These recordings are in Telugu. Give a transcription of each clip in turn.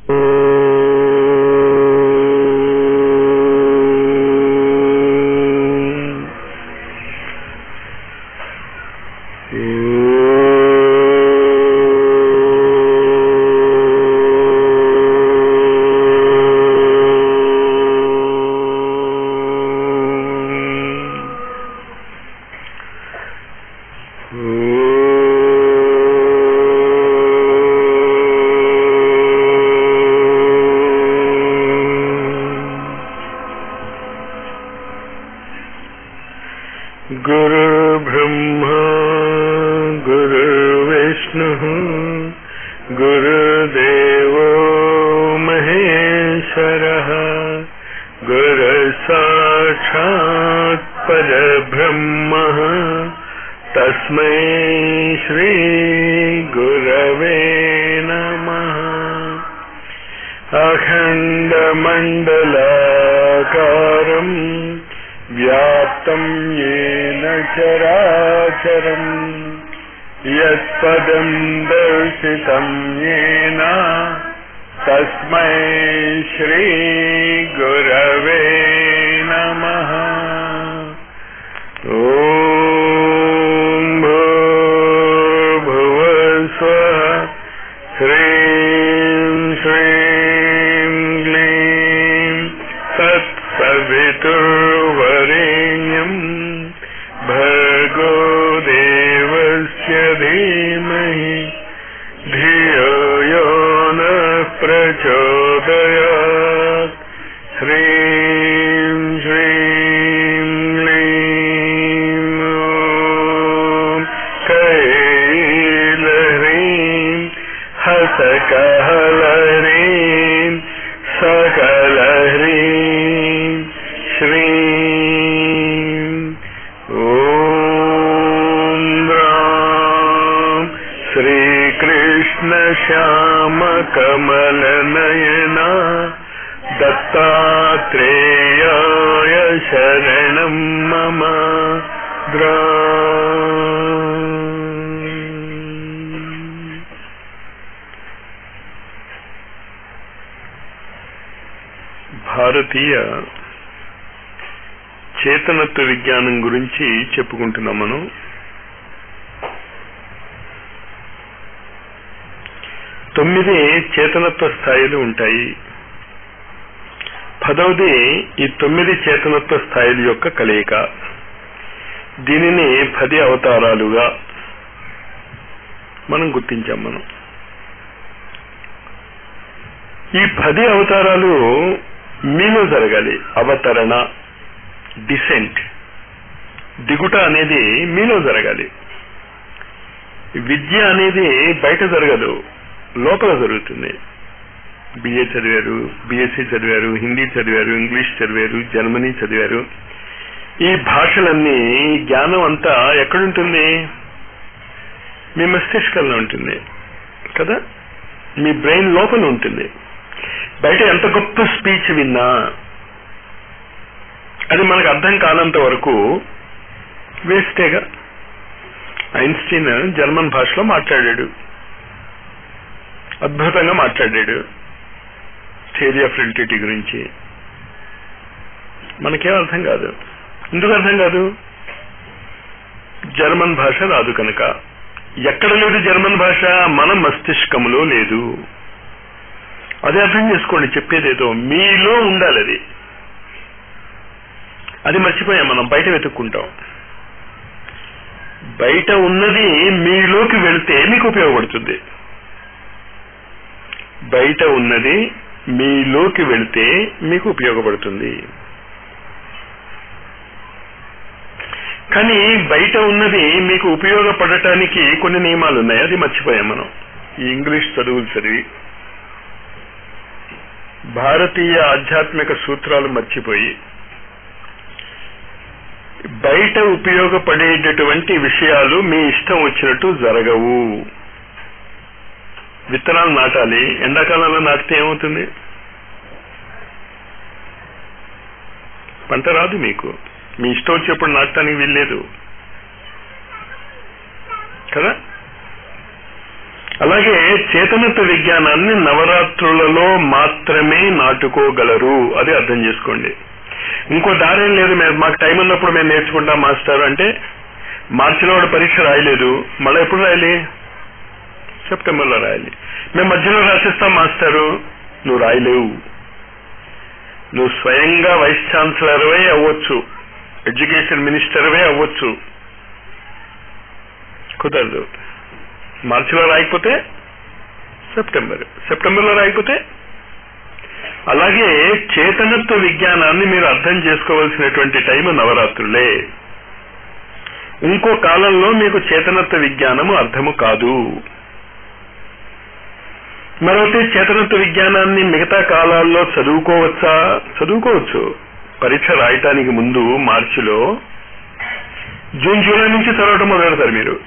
गुरुर्ब्रह्मा गुरुर्विष्णुः गुरुदेवो महेश्वरः गुरुसाक्षात् परब्रह्मः तस्मै श्रीगुरवे नमः अखण्डमण्डलाकारम् व्याप्तम् येन चराचरम् यत्पदम् दर्शितम् येन तस्मै श्रीगुरवे नमः ॐ भूर्भुवस्वः ह्रीं श्रीं क्लीं तत्सवितुर्वरेण्यम् भर्गो देवस्य धीमहि धियो यो नः प्रचोदयात् ह्रीं श्रीं क्लीं ॐ कैलह्रीं हसकहलह्रीं सकलह्रीं श्रीं ॐ रां श्रीकृष्णश्यामकमलनयना दत्तात्रेयाय शरणं मम द्रा భారతీయ చేతనత్వ విజ్ఞానం గురించి చెప్పుకుంటున్నాం మనం తొమ్మిది చేతనత్వ స్థాయిలు ఉంటాయి పదవది ఈ తొమ్మిది చేతనత్వ స్థాయిల యొక్క కలయిక దీనిని పది అవతారాలుగా మనం గుర్తించాం మనం ఈ పది అవతారాలు మీలో జరగాలి అవతరణ డిసెంట్ దిగుట అనేది మీలో జరగాలి విద్య అనేది బయట జరగదు లోపల జరుగుతుంది బిఏ చదివారు బిఎస్సి చదివారు హిందీ చదివారు ఇంగ్లీష్ చదివారు జర్మనీ చదివారు ఈ భాషలన్నీ ఈ జ్ఞానం అంతా ఎక్కడుంటుంది మీ మస్తిష్కంలో ఉంటుంది కదా మీ బ్రెయిన్ లోపల ఉంటుంది బయట ఎంత గొప్ప స్పీచ్ విన్నా అది మనకు అర్థం కానంత వరకు వేస్టేగా ఐన్స్టీన్ జర్మన్ భాషలో మాట్లాడాడు అద్భుతంగా మాట్లాడాడు థియరీ ఆఫ్ రిలిటివిటీ గురించి మనకేం అర్థం కాదు ఎందుకు అర్థం కాదు జర్మన్ భాష రాదు కనుక ఎక్కడ లేదు జర్మన్ భాష మన మస్తిష్కములో లేదు అదే అర్థం చేసుకోండి చెప్పేదేదో మీలో ఉండాలి అది అది మర్చిపోయాం మనం బయట వెతుక్కుంటాం బయట ఉన్నది మీలోకి వెళితే మీకు ఉపయోగపడుతుంది బయట ఉన్నది మీలోకి వెళితే మీకు ఉపయోగపడుతుంది కానీ బయట ఉన్నది మీకు ఉపయోగపడటానికి కొన్ని నియమాలు ఉన్నాయి అది మర్చిపోయాం మనం ఈ ఇంగ్లీష్ చదువులు చదివి భారతీయ ఆధ్యాత్మిక సూత్రాలు మర్చిపోయి బయట ఉపయోగపడేటటువంటి విషయాలు మీ ఇష్టం వచ్చినట్టు జరగవు విత్తనాలు నాటాలి ఎండాకాలంలో నాటితే ఏమవుతుంది పంట రాదు మీకు మీ ఇష్టం వచ్చేప్పుడు నాటడానికి వీల్లేదు కదా అలాగే చేతనత్వ విజ్ఞానాన్ని నవరాత్రులలో మాత్రమే నాటుకోగలరు అది అర్థం చేసుకోండి ఇంకో దారేం లేదు మేము మాకు టైం ఉన్నప్పుడు మేము నేర్చుకుంటాం మాస్టర్ అంటే మార్చిలో వాడు పరీక్ష రాయలేదు మళ్ళీ ఎప్పుడు రాయాలి సెప్టెంబర్లో రాయాలి మేము మధ్యలో రాసిస్తాం మాస్టరు నువ్వు రాయలేవు నువ్వు స్వయంగా వైస్ ఛాన్సలర్వే అవ్వచ్చు ఎడ్యుకేషన్ మినిస్టర్వే అవ్వచ్చు కుదరదు మార్చిలో రాయకపోతే సెప్టెంబర్ సెప్టెంబర్లో రాయకపోతే అలాగే చేతనత్వ విజ్ఞానాన్ని మీరు అర్థం చేసుకోవాల్సినటువంటి టైం నవరాత్రులే ఇంకో కాలంలో మీకు చేతనత్వ విజ్ఞానము అర్థము కాదు మరొకటి చేతనత్వ విజ్ఞానాన్ని మిగతా కాలాల్లో చదువుకోవచ్చా చదువుకోవచ్చు పరీక్ష రాయటానికి ముందు మార్చిలో జూన్ జూలై నుంచి చదవటం మొదలెడతారు మీరు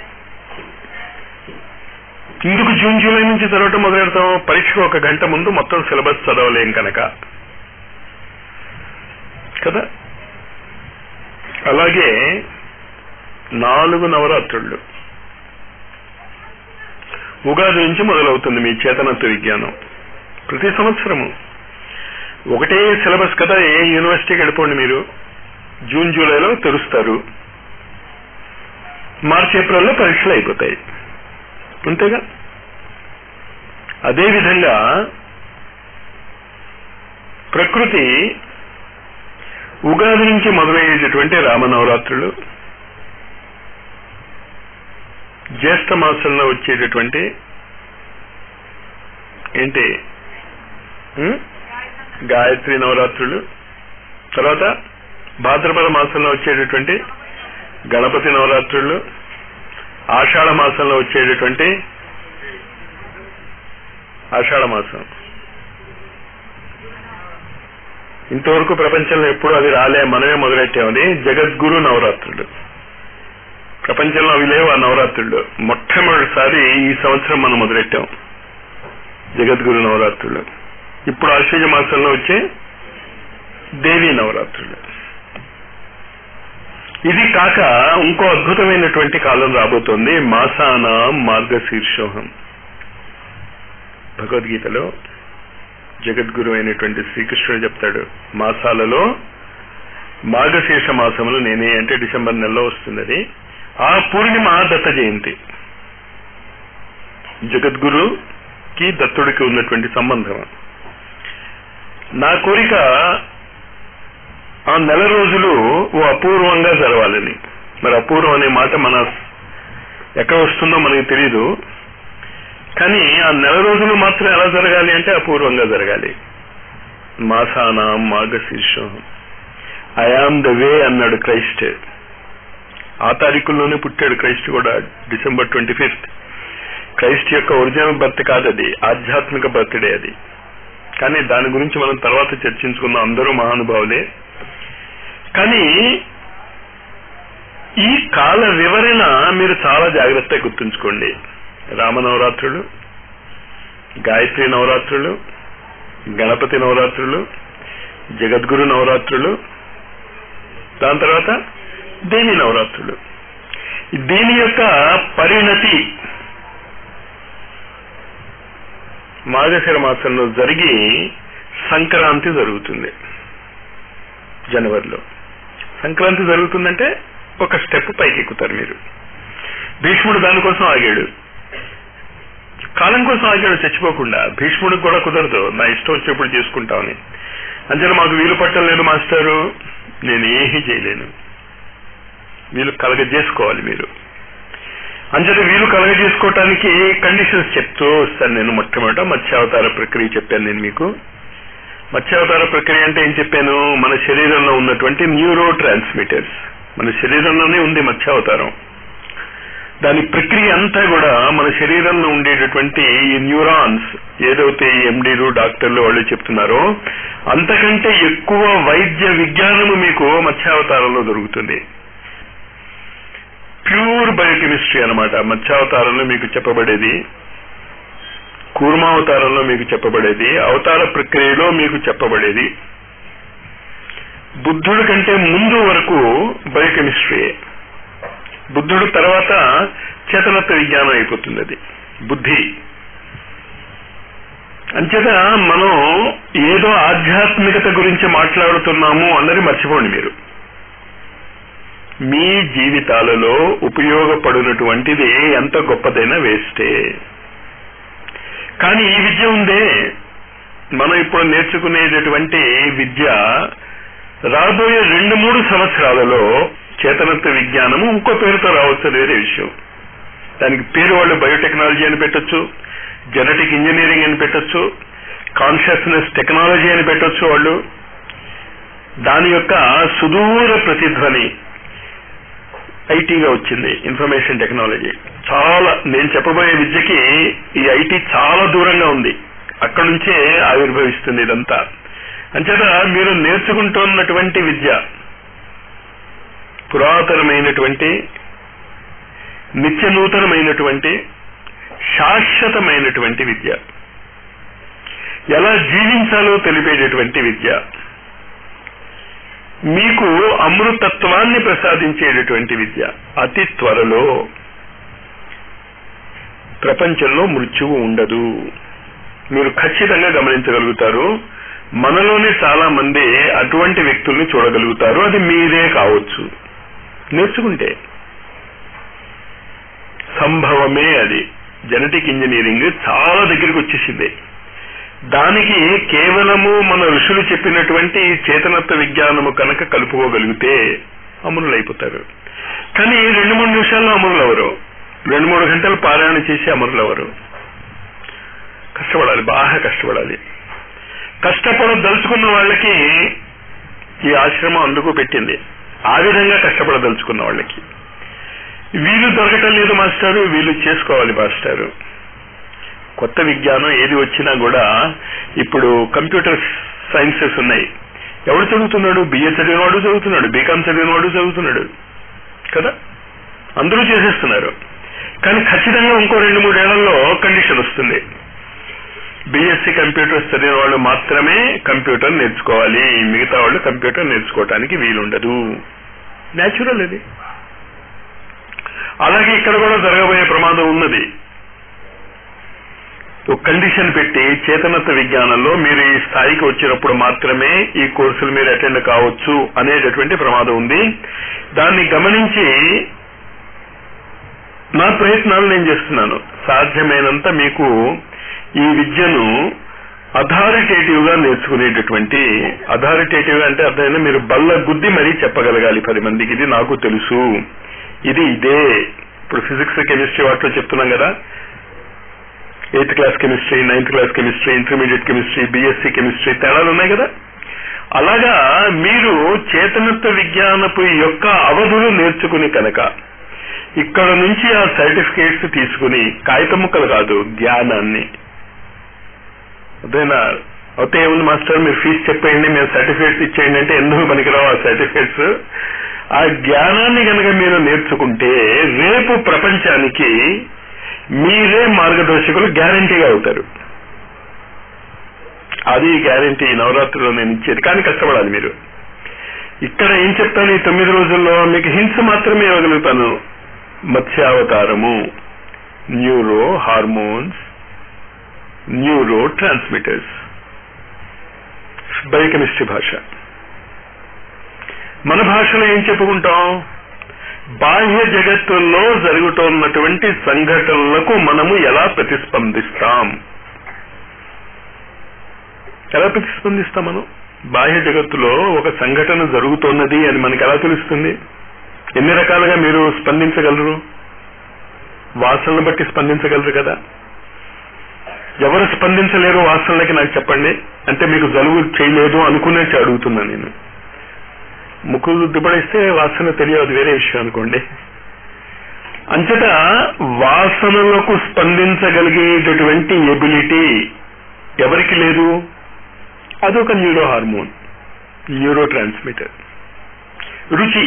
ఎందుకు జూన్ జూలై నుంచి చదవటం మొదలెడతాం పరీక్షకు ఒక గంట ముందు మొత్తం సిలబస్ చదవలేం కనుక కదా అలాగే నాలుగు నవరాత్రుళ్ళు ఉగాది నుంచి మొదలవుతుంది మీ చేతనత్వ విజ్ఞానం ప్రతి సంవత్సరము ఒకటే సిలబస్ కదా ఏ యూనివర్సిటీకి వెళ్ళిపోండి మీరు జూన్ జూలైలో తెరుస్తారు మార్చి ఏప్రిల్లో పరీక్షలు అయిపోతాయి అంతేగా అదేవిధంగా ప్రకృతి ఉగాది నుంచి మొదలయ్యేటటువంటి రామనవరాత్రులు జ్యేష్ఠ మాసంలో వచ్చేటటువంటి ఏంటి ఉం? గాయత్రి నవరాత్రులు తర్వాత భాద్రపద మాసంలో వచ్చేటటువంటి గణపతి నవరాత్రులు ఆషాఢ మాసంలో వచ్చేటటువంటి ఆషాఢ మాసం ఇంతవరకు ప్రపంచంలో ఎప్పుడు అది రాలే మనమే మొదలెట్టామని జగద్గురు నవరాత్రులు ప్రపంచంలో అవి లేవు ఆ నవరాత్రులు మొట్టమొదటిసారి ఈ సంవత్సరం మనం మొదలెట్టాం జగద్గురు నవరాత్రులు ఇప్పుడు ఆశ్వజ మాసంలో వచ్చే దేవీ నవరాత్రులు ఇది కాక ఇంకో అద్భుతమైనటువంటి కాలం రాబోతోంది మాసాన మార్గశీర్షోహం భగవద్గీతలో జగద్గురు అయినటువంటి శ్రీకృష్ణుడు చెప్తాడు మాసాలలో మార్గశీర్ష మాసములు నేనే అంటే డిసెంబర్ నెలలో వస్తుంది అది ఆ పూర్ణిమ దత్త జయంతి జగద్గురుకి దత్తుడికి ఉన్నటువంటి సంబంధం నా కోరిక ఆ నెల రోజులు ఓ అపూర్వంగా జరగాలని మరి అపూర్వం అనే మాట మన ఎక్కడ వస్తుందో మనకి తెలియదు కానీ ఆ నెల రోజులు మాత్రం ఎలా జరగాలి అంటే అపూర్వంగా జరగాలి మాసాన మార్గశీర్షం ఐ ఆమ్ ద వే అన్నాడు క్రైస్ట్ ఆ తారీఖుల్లోనే పుట్టాడు క్రైస్ట్ కూడా డిసెంబర్ ట్వంటీ ఫిఫ్త్ క్రైస్ట్ యొక్క ఒరిజినల్ బర్త్ కాదు అది ఆధ్యాత్మిక బర్త్డే అది కానీ దాని గురించి మనం తర్వాత చర్చించుకుందాం అందరూ మహానుభావులే కానీ ఈ కాల వివరణ మీరు చాలా జాగ్రత్తగా గుర్తుంచుకోండి రామనవరాత్రులు గాయత్రి నవరాత్రులు గణపతి నవరాత్రులు జగద్గురు నవరాత్రులు దాని తర్వాత దేవి నవరాత్రులు దీని యొక్క పరిణతి మార్గశిర మాసంలో జరిగి సంక్రాంతి జరుగుతుంది జనవరిలో సంక్రాంతి జరుగుతుందంటే ఒక స్టెప్ పైకి ఎక్కుతారు మీరు భీష్ముడు దానికోసం ఆగాడు కాలం కోసం ఆగాడు చచ్చిపోకుండా భీష్ముడికి కూడా కుదరదు నా ఇష్టం వచ్చినప్పుడు చేసుకుంటామని అంతేనా మాకు వీలు పట్టం లేదు మాస్టారు నేను ఏమీ చేయలేను వీలు కలగజేసుకోవాలి మీరు అంచేత వీలు కలగజేసుకోవటానికి కండిషన్స్ చెప్తూ వస్తాను నేను మొట్టమొదట మత్స్యావతార ప్రక్రియ చెప్పాను నేను మీకు మత్స్యావతార ప్రక్రియ అంటే ఏం చెప్పాను మన శరీరంలో ఉన్నటువంటి న్యూరో ట్రాన్స్మిటర్స్ మన శరీరంలోనే ఉంది మత్స్యావతారం దాని ప్రక్రియ అంతా కూడా మన శరీరంలో ఉండేటటువంటి ఈ న్యూరాన్స్ ఏదైతే ఎండీలు డాక్టర్లు వాళ్ళు చెప్తున్నారో అంతకంటే ఎక్కువ వైద్య విజ్ఞానము మీకు మత్స్యావతారంలో దొరుకుతుంది ప్యూర్ బయోకెమిస్ట్రీ అనమాట మత్స్యావతారంలో మీకు చెప్పబడేది కూర్మావతారంలో మీకు చెప్పబడేది అవతార ప్రక్రియలో మీకు చెప్పబడేది బుద్ధుడి కంటే ముందు వరకు బయోకెమిస్ట్రీ బుద్ధుడు తర్వాత చేతనత్వ విజ్ఞానం అయిపోతుంది అది బుద్ధి అంచేత మనం ఏదో ఆధ్యాత్మికత గురించి మాట్లాడుతున్నాము అన్నది మర్చిపోండి మీరు మీ జీవితాలలో ఉపయోగపడినటువంటిది ఎంత గొప్పదైనా వేస్టే కానీ ఈ విద్య ఉందే మనం ఇప్పుడు నేర్చుకునేటటువంటి విద్య రాబోయే రెండు మూడు సంవత్సరాలలో చేతనత్వ విజ్ఞానము ఇంకో పేరుతో రావచ్చు అది వేరే విషయం దానికి పేరు వాళ్ళు బయోటెక్నాలజీ అని పెట్టొచ్చు జెనెటిక్ ఇంజనీరింగ్ అని పెట్టొచ్చు కాన్షియస్నెస్ టెక్నాలజీ అని పెట్టొచ్చు వాళ్ళు దాని యొక్క సుదూర ప్రతిధ్వని ఐటీగా వచ్చింది ఇన్ఫర్మేషన్ టెక్నాలజీ చాలా నేను చెప్పబోయే విద్యకి ఈ ఐటీ చాలా దూరంగా ఉంది అక్కడి నుంచే ఆవిర్భవిస్తుంది ఇదంతా అంచేత మీరు నేర్చుకుంటున్నటువంటి విద్య పురాతనమైనటువంటి నిత్య నూతనమైనటువంటి శాశ్వతమైనటువంటి విద్య ఎలా జీవించాలో తెలిపేటటువంటి విద్య మీకు అమృతత్వాన్ని ప్రసాదించేటటువంటి విద్య అతి త్వరలో ప్రపంచంలో మృత్యువు ఉండదు మీరు ఖచ్చితంగా గమనించగలుగుతారు మనలోనే చాలా మంది అటువంటి వ్యక్తుల్ని చూడగలుగుతారు అది మీరే కావచ్చు నేర్చుకుంటే సంభవమే అది జెనెటిక్ ఇంజనీరింగ్ చాలా దగ్గరికి వచ్చేసింది దానికి కేవలము మన ఋషులు చెప్పినటువంటి ఈ చేతనత్వ విజ్ఞానము కనుక కలుపుకోగలిగితే అమరులైపోతారు కానీ రెండు మూడు నిమిషాల్లో అమరులు ఎవరు రెండు మూడు గంటలు పారాయణ చేసి అమరులు ఎవరు కష్టపడాలి బాగా కష్టపడాలి కష్టపడదలుచుకున్న వాళ్ళకి ఈ ఆశ్రమం అందుకు పెట్టింది ఆ విధంగా కష్టపడదలుచుకున్న వాళ్ళకి వీలు దొరకటం లేదు మాస్టారు వీలు చేసుకోవాలి మాస్టారు కొత్త విజ్ఞానం ఏది వచ్చినా కూడా ఇప్పుడు కంప్యూటర్ సైన్సెస్ ఉన్నాయి ఎవడు చదువుతున్నాడు బిఏ చదివిన వాడు చదువుతున్నాడు బీకామ్ చదివిన వాడు చదువుతున్నాడు కదా అందరూ చేసేస్తున్నారు కానీ ఖచ్చితంగా ఇంకో రెండు మూడేళ్లలో కండిషన్ వస్తుంది బీఎస్సీ కంప్యూటర్స్ చదివిన వాళ్ళు మాత్రమే కంప్యూటర్ నేర్చుకోవాలి మిగతా వాళ్ళు కంప్యూటర్ నేర్చుకోవటానికి వీలుండదు న్యాచురల్ అది అలాగే ఇక్కడ కూడా జరగబోయే ప్రమాదం ఉన్నది ఒక కండిషన్ పెట్టి చేతనత్వ విజ్ఞానంలో మీరు ఈ స్థాయికి వచ్చినప్పుడు మాత్రమే ఈ కోర్సులు మీరు అటెండ్ కావచ్చు అనేటటువంటి ప్రమాదం ఉంది దాన్ని గమనించి నా ప్రయత్నాలు నేను చేస్తున్నాను సాధ్యమైనంత మీకు ఈ విద్యను అథారిటేటివ్ గా నేర్చుకునేటటువంటి అథారిటేటివ్ గా అంటే అర్థమైనా మీరు బల్ల గుద్ది మరీ చెప్పగలగాలి పది మందికి ఇది నాకు తెలుసు ఇది ఇదే ఇప్పుడు ఫిజిక్స్ కెమిస్ట్రీ వాటిలో చెప్తున్నాం కదా eighth class chemistry ninth class chemistry intermediate chemistry BSc chemistry తేడాలు ఉన్నాయి కదా అలాగా మీరు చేతనత్వ విజ్ఞానపు యొక్క అవధులు నేర్చుకుని కనుక ఇక్కడ నుంచి ఆ సర్టిఫికేట్స్ తీసుకుని కాగితం ముక్కలు కాదు జ్ఞానాన్ని అదేనా అయితే ఏముంది మాస్టర్ మీరు ఫీజు చెప్పేయండి మేము సర్టిఫికేట్స్ ఇచ్చేయండి అంటే ఎందుకు పనికిరావు ఆ సర్టిఫికేట్స్ ఆ జ్ఞానాన్ని కనుక మీరు నేర్చుకుంటే రేపు ప్రపంచానికి మీరే మార్గదర్శకులు గ్యారంటీగా అవుతారు అది గ్యారంటీ నవరాత్రిలో నేను ఇచ్చేది కానీ కష్టపడాలి మీరు ఇక్కడ ఏం చెప్తాను ఈ తొమ్మిది రోజుల్లో మీకు హింస మాత్రమే ఇవ్వగలుగుతాను మత్స్యావతారము neurohormones neurotransmitters biochemistry భాష మన భాషలో ఏం చెప్పుకుంటాం బాహ్య జగత్తుల్లో జరుగుతున్నటువంటి సంఘటనలకు మనము ఎలా ప్రతిస్పందిస్తాం ఎలా ప్రతిస్పందిస్తాం మనం బాహ్య జగత్తులో ఒక సంఘటన జరుగుతున్నది అని మనకి ఎలా తెలుస్తుంది ఎన్ని రకాలుగా మీరు స్పందించగలరు వాసనలు బట్టి స్పందించగలరు కదా ఎవరు స్పందించలేరు వాసనలకి నాకు చెప్పండి అంటే మీకు జలుబు చేయలేదు అనుకునేసి అడుగుతున్నా నేను ముక్కు దుబ్బడేస్తే వాసన తెలియదు వేరే విషయం అనుకోండి అంతట వాసనలకు స్పందించగలిగేటటువంటి ఎబిలిటీ ఎవరికి లేదు అదొక న్యూరో హార్మోన్ న్యూరో ట్రాన్స్మిటర్ రుచి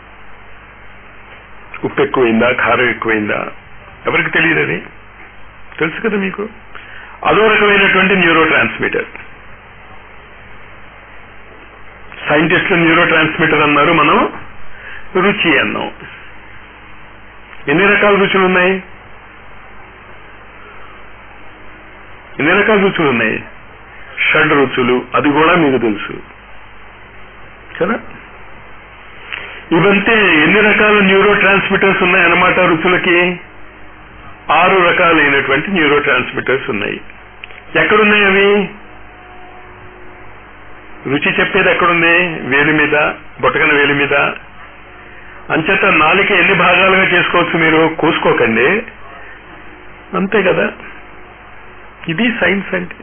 ఉప్పు ఎక్కువైందా కారం ఎక్కువైందా ఎవరికి తెలియదు అది తెలుసు కదా మీకు అదో రకమైనటువంటి న్యూరో ట్రాన్స్మిటర్ సైంటిస్టులు న్యూరో ట్రాన్స్మిటర్ అన్నారు మనం రుచి అన్నాం ఎన్ని రకాల రుచులు ఉన్నాయి ఎన్ని రకాల రుచులు ఉన్నాయి షడ్ రుచులు అది కూడా మీకు తెలుసు కదా ఇవంతే ఎన్ని రకాల న్యూరో ట్రాన్స్మిటర్స్ ఉన్నాయన్నమాట రుచులకి ఆరు రకాలైనటువంటి న్యూరో ట్రాన్స్మిటర్స్ ఉన్నాయి ఎక్కడున్నాయి అవి రుచి చెప్పేది ఎక్కడుంది వేలి మీద బొటకన వేలి మీద అంచేత నాలిక ఎన్ని భాగాలుగా చేసుకోవచ్చు మీరు కోసుకోకండి అంతే కదా ఇది సైన్స్ అంటే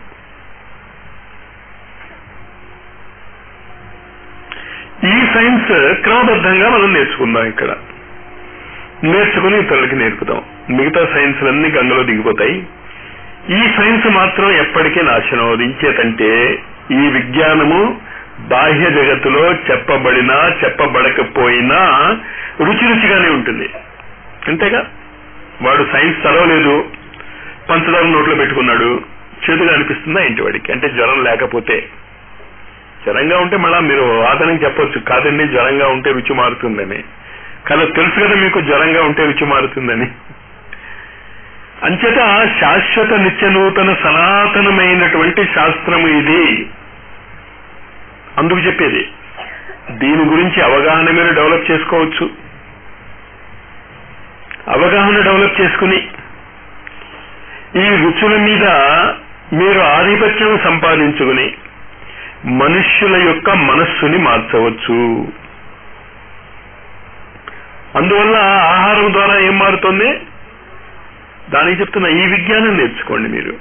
ఈ సైన్స్ క్రమబద్ధంగా మనం నేర్చుకుందాం ఇక్కడ నేర్చుకుని ఇతరులకి నేర్పుదాం మిగతా సైన్స్లన్నీ గంగలో దిగిపోతాయి ఈ సైన్స్ మాత్రం ఎప్పటికీ నాశనం వదించేతంటే ఈ విజ్ఞానము బాహ్య జగత్తులో చెప్పబడినా చెప్పబడకపోయినా రుచి రుచిగానే ఉంటుంది అంతేగా వాడు సైన్స్ చదవలేదు పంచదార నోట్లో పెట్టుకున్నాడు చేదుగా అనిపిస్తుందా ఇంటి వాడికి అంటే జ్వరం లేకపోతే జ్వరంగా ఉంటే మళ్ళా మీరు వాదనకి చెప్పొచ్చు కాదండి జ్వరంగా ఉంటే రుచి మారుతుందని కానీ తెలుసు కదా మీకు జ్వరంగా ఉంటే రుచి మారుతుందని అంచేత శాశ్వత నిత్య నూతన సనాతనమైనటువంటి శాస్త్రము ఇది అందుకు చెప్పేది దీని గురించి అవగాహన మీరు డెవలప్ చేసుకోవచ్చు అవగాహన డెవలప్ చేసుకుని ఈ రుచుల మీద మీరు ఆధిపత్యం సంపాదించుకుని మనుష్యుల యొక్క మనస్సుని మార్చవచ్చు అందువల్ల ఆహారం ద్వారా ఏం మారుతుంది దానికి చెప్తున్నా ఈ విజ్ఞానం నేర్చుకోండి మీరు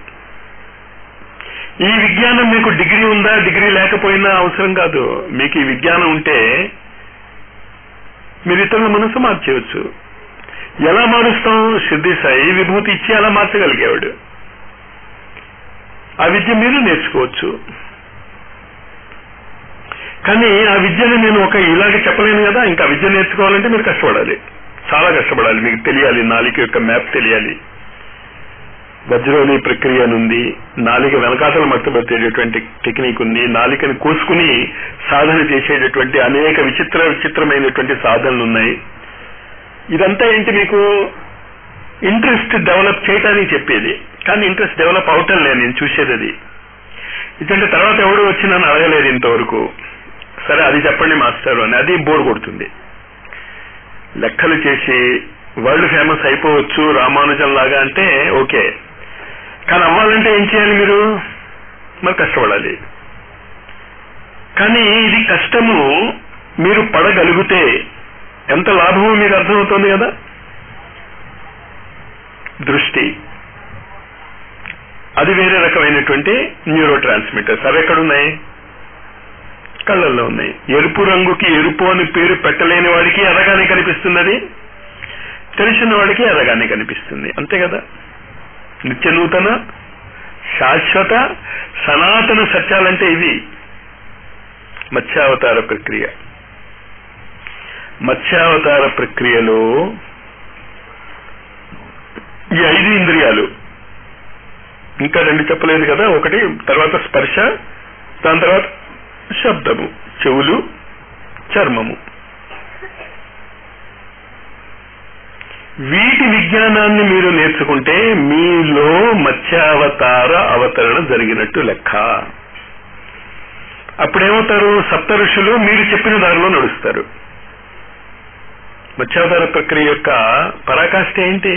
ఈ విజ్ఞానం మీకు డిగ్రీ ఉందా డిగ్రీ లేకపోయినా అవసరం కాదు మీకు ఈ విజ్ఞానం ఉంటే మీరు ఇతరుల మనసు మార్చేయవచ్చు ఎలా మారుస్తాం సిద్ధి సాయి విభూతి ఇచ్చి అలా మార్చగలిగేవాడు ఆ విద్య మీరు నేర్చుకోవచ్చు కానీ ఆ విద్యను నేను ఒక ఇలాగ చెప్పలేను కదా ఇంకా విద్య నేర్చుకోవాలంటే మీరు కష్టపడాలి చాలా కష్టపడాలి మీకు తెలియాలి నాలిక యొక్క మ్యాప్ తెలియాలి వజ్రోని ప్రక్రియ నుండి నాలిక వెనకాతలు మట్టబెట్టేటటువంటి టెక్నిక్ ఉంది నాలికని కోసుకుని సాధన చేసేటటువంటి అనేక విచిత్ర విచిత్రమైనటువంటి సాధనలు ఉన్నాయి ఇదంతా ఏంటి మీకు ఇంట్రెస్ట్ డెవలప్ చేయటానికి చెప్పేది కానీ ఇంట్రెస్ట్ డెవలప్ అవటం లేదు నేను చూసేది అది ఇదంటే తర్వాత ఎవడు వచ్చి నన్ను అడగలేదు ఇంతవరకు సరే అది చెప్పండి మాస్టర్ అని అది బోర్ కొడుతుంది లెక్కలు చేసి వరల్డ్ ఫేమస్ అయిపోవచ్చు రామానుజం లాగా అంటే ఓకే కానీ అవ్వాలంటే ఏం చేయాలి మీరు మరి కష్టపడాలి కానీ ఇది కష్టము మీరు పడగలిగితే ఎంత లాభమో మీకు అర్థమవుతుంది కదా దృష్టి అది వేరే రకమైనటువంటి న్యూరో ట్రాన్స్మిటర్స్ అవి ఎక్కడున్నాయి కళ్ళల్లో ఉన్నాయి ఎరుపు రంగుకి ఎరుపు అని పేరు పెట్టలేని వాడికి ఎర్రగానే కనిపిస్తున్నది తెలిసిన వాడికి ఎర్రగానే కనిపిస్తుంది అంతే కదా నిత్య నూతన శాశ్వత సనాతన సత్యాలంటే ఇవి మత్స్యావతార ప్రక్రియ మత్స్యావతార ప్రక్రియలో ఈ ఐదు ఇంద్రియాలు ఇంకా రెండు చెప్పలేదు కదా ఒకటి తర్వాత స్పర్శ దాని తర్వాత శబ్దము చెవులు చర్మము వీటి విజ్ఞానాన్ని మీరు నేర్చుకుంటే మీలో మత్స్యావతార అవతరణ జరిగినట్టు లెక్క అప్పుడేమవుతారు సప్త ఋషులు మీరు చెప్పిన దారిలో నడుస్తారు మత్స్యావతార ప్రక్రియ యొక్క పరాకాష్ఠ ఏంటి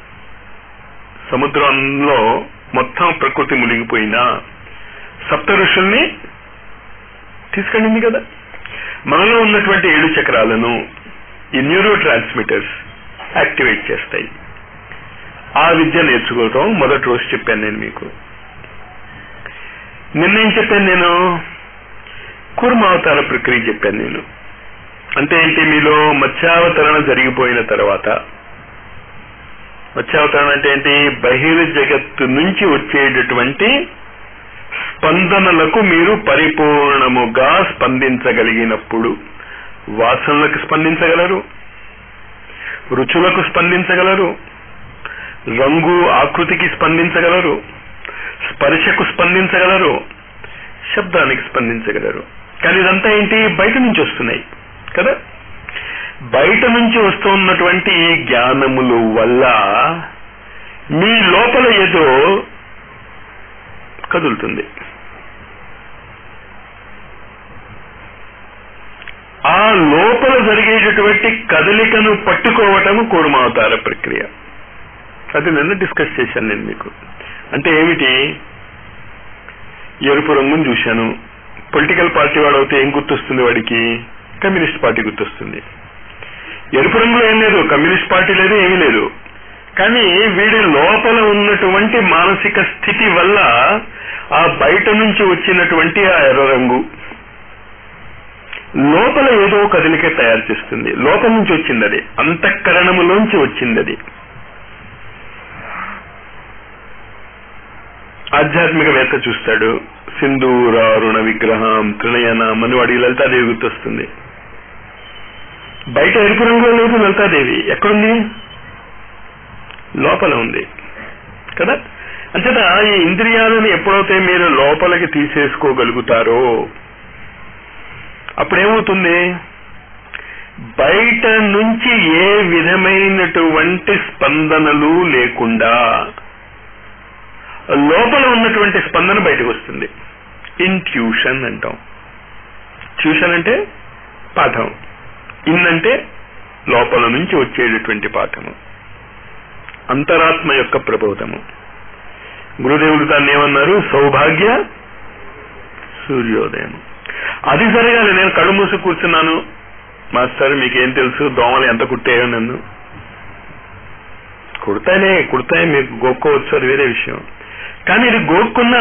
సముద్రంలో మొత్తం ప్రకృతి మునిగిపోయినా సప్త ఋషుల్ని తీసుకెళ్ళింది కదా మనలో ఉన్నటువంటి ఏడు చక్రాలను ఈ న్యూరో ట్రాన్స్మిటర్స్ యాక్టివేట్ చేస్తాయి ఆ విద్య నేర్చుకోవటం మొదటి రోజు చెప్పాను నేను మీకు నిన్నేం చెప్పాను నేను కూర్మావతార ప్రక్రియ చెప్పాను నేను అంటే ఏంటి మీలో మత్స్యావతరణ జరిగిపోయిన తర్వాత మత్స్యావతరణ అంటే ఏంటి బహిర్ జగత్తు నుంచి వచ్చేటటువంటి స్పందనలకు మీరు పరిపూర్ణముగా స్పందించగలిగినప్పుడు వాసనలకు స్పందించగలరు రుచులకు స్పందించగలరు రంగు ఆకృతికి స్పందించగలరు స్పర్శకు స్పందించగలరు శబ్దానికి స్పందించగలరు కానీ ఇదంతా ఏంటి బయట నుంచి వస్తున్నాయి కదా బయట నుంచి వస్తున్నటువంటి ఈ జ్ఞానముల వల్ల మీ లోపల ఏదో కదులుతుంది ఆ లోపల జరిగేటటువంటి కదలికను పట్టుకోవటము కూర్మావతార ప్రక్రియ అది నిన్న డిస్కస్ చేశాను నేను మీకు అంటే ఏమిటి ఎరుపు రంగును చూశాను పొలిటికల్ పార్టీ వాడు అయితే ఏం గుర్తొస్తుంది వాడికి కమ్యూనిస్ట్ పార్టీ గుర్తొస్తుంది ఎరుపు రంగులో ఏం లేదు కమ్యూనిస్ట్ పార్టీ లేదు ఏమీ లేదు కానీ వీడి లోపల ఉన్నటువంటి మానసిక స్థితి వల్ల ఆ బయట నుంచి వచ్చినటువంటి ఆ ఎర్ర రంగు లోపల ఏదో కదలిక తయారు చేస్తుంది లోపల నుంచి వచ్చింది అది అంతఃకరణములోంచి వచ్చింది అది ఆధ్యాత్మికవేత్త చూస్తాడు సింధూరారుణ విగ్రహం త్రినయన మనువాడి లలితాదేవి గుర్తొస్తుంది బయట ఎరుపు రంగులో లేదు లలితాదేవి ఎక్కడుంది లోపల ఉంది కదా అంచేత ఈ ఇంద్రియాలను ఎప్పుడైతే మీరు లోపలికి తీసేసుకోగలుగుతారో అప్పుడేమవుతుంది బయట నుంచి ఏ విధమైనటువంటి స్పందనలు లేకుండా లోపల ఉన్నటువంటి స్పందన బయటకు వస్తుంది ఇంట్యూషన్ అంటాం ట్యూషన్ అంటే పాఠం ఇన్ అంటే లోపల నుంచి వచ్చేటటువంటి పాఠము అంతరాత్మ యొక్క ప్రబోధము గురుదేవుడు దాన్ని ఏమన్నారు సౌభాగ్య సూర్యోదయం అది జరగాలి నేను కళ్ళు మూసి కూర్చున్నాను మాస్టర్ మీకేం తెలుసు దోమలు ఎంత కుట్టాయో నన్ను కుడతానే కుడతాయి మీకు గోక్కోవచ్చు అది వేరే విషయం కానీ ఇది గోక్కున్నా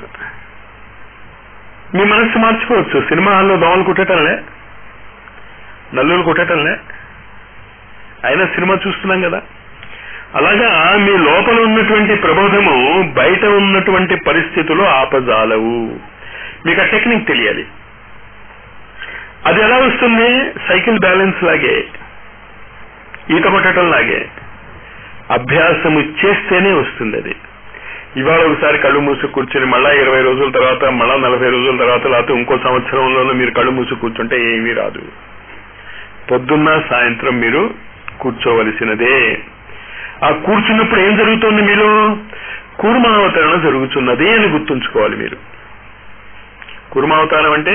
మీ మనస్సు మార్చుకోవచ్చు సినిమా హాల్లో దోమలు కుట్టటంలే నల్లులు కుట్టటంలే అయినా సినిమా చూస్తున్నాం కదా అలాగా మీ లోపల ఉన్నటువంటి ప్రబోధము బయట ఉన్నటువంటి పరిస్థితులు ఆపజాలవు మీకు ఆ టెక్నిక్ తెలియాలి అది ఎలా వస్తుంది సైకిల్ బ్యాలెన్స్ లాగే ఈత కొట్టడం లాగే అభ్యాసము చేస్తేనే వస్తుంది అది ఇవాళ ఒకసారి కళ్ళు మూసి కూర్చొని మళ్ళా ఇరవై రోజుల తర్వాత మళ్ళా నలభై రోజుల తర్వాత లేకపోతే ఇంకో సంవత్సరంలోనూ మీరు కళ్ళు మూసి కూర్చుంటే ఏమీ రాదు పొద్దున్న సాయంత్రం మీరు కూర్చోవలసినదే ఆ కూర్చున్నప్పుడు ఏం జరుగుతుంది మీలో కూర్మావతరణ జరుగుతున్నది అని గుర్తుంచుకోవాలి మీరు కూర్మావతారం అంటే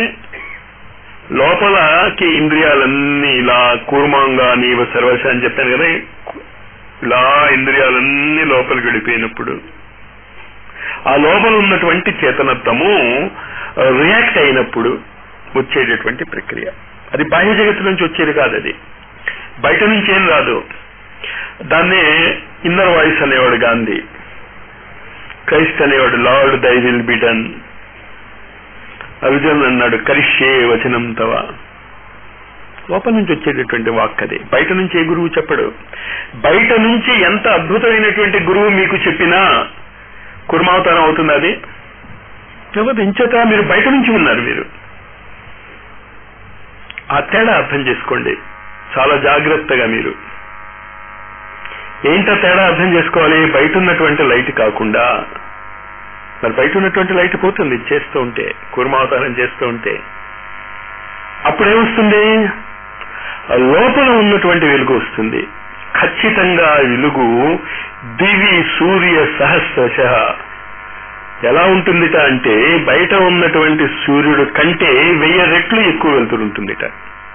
లోపలకి ఇంద్రియాలన్నీ ఇలా కూర్మంగా నీవ సర్వశ అని చెప్పాను కదా ఇలా ఇంద్రియాలన్నీ లోపలికి వెళ్ళిపోయినప్పుడు ఆ లోపల ఉన్నటువంటి చేతనత్వము రియాక్ట్ అయినప్పుడు వచ్చేటటువంటి ప్రక్రియ అది బాహ్య జగత్తు నుంచి వచ్చేది కాదు అది బయట నుంచి ఏం రాదు దాన్నే ఇన్నర్ వాయిస్ అనేవాడు గాంధీ క్రైస్ట్ అనేవాడు lord thy will be done Arjun అన్నాడు కరిష్యే వచనం తవ లోపల నుంచి వచ్చేటటువంటి వాక్ అది బయట నుంచి ఏ గురువు చెప్పడు బయట నుంచి ఎంత అద్భుతమైనటువంటి గురువు మీకు చెప్పినా కుర్మావతారం అవుతుంది అది లేకపోతే ఇంచేత మీరు బయట నుంచి ఉన్నారు మీరు ఆ తేడా అర్థం చేసుకోండి చాలా జాగ్రత్తగా మీరు ఏంటో తేడా అర్థం చేసుకోవాలి బయట ఉన్నటువంటి లైట్ కాకుండా మరి బయట ఉన్నటువంటి లైట్ పోతుంది చేస్తూ ఉంటే కూర్మావతారం చేస్తూ ఉంటే అప్పుడేమొస్తుంది లోపల ఉన్నటువంటి వెలుగు వస్తుంది ఖచ్చితంగా వెలుగు దివి సూర్య సహస్రశ ఎలా ఉంటుందిట అంటే బయట ఉన్నటువంటి సూర్యుడు కంటే వెయ్యి రెట్లు ఎక్కువ వెళ్తుంటుందిట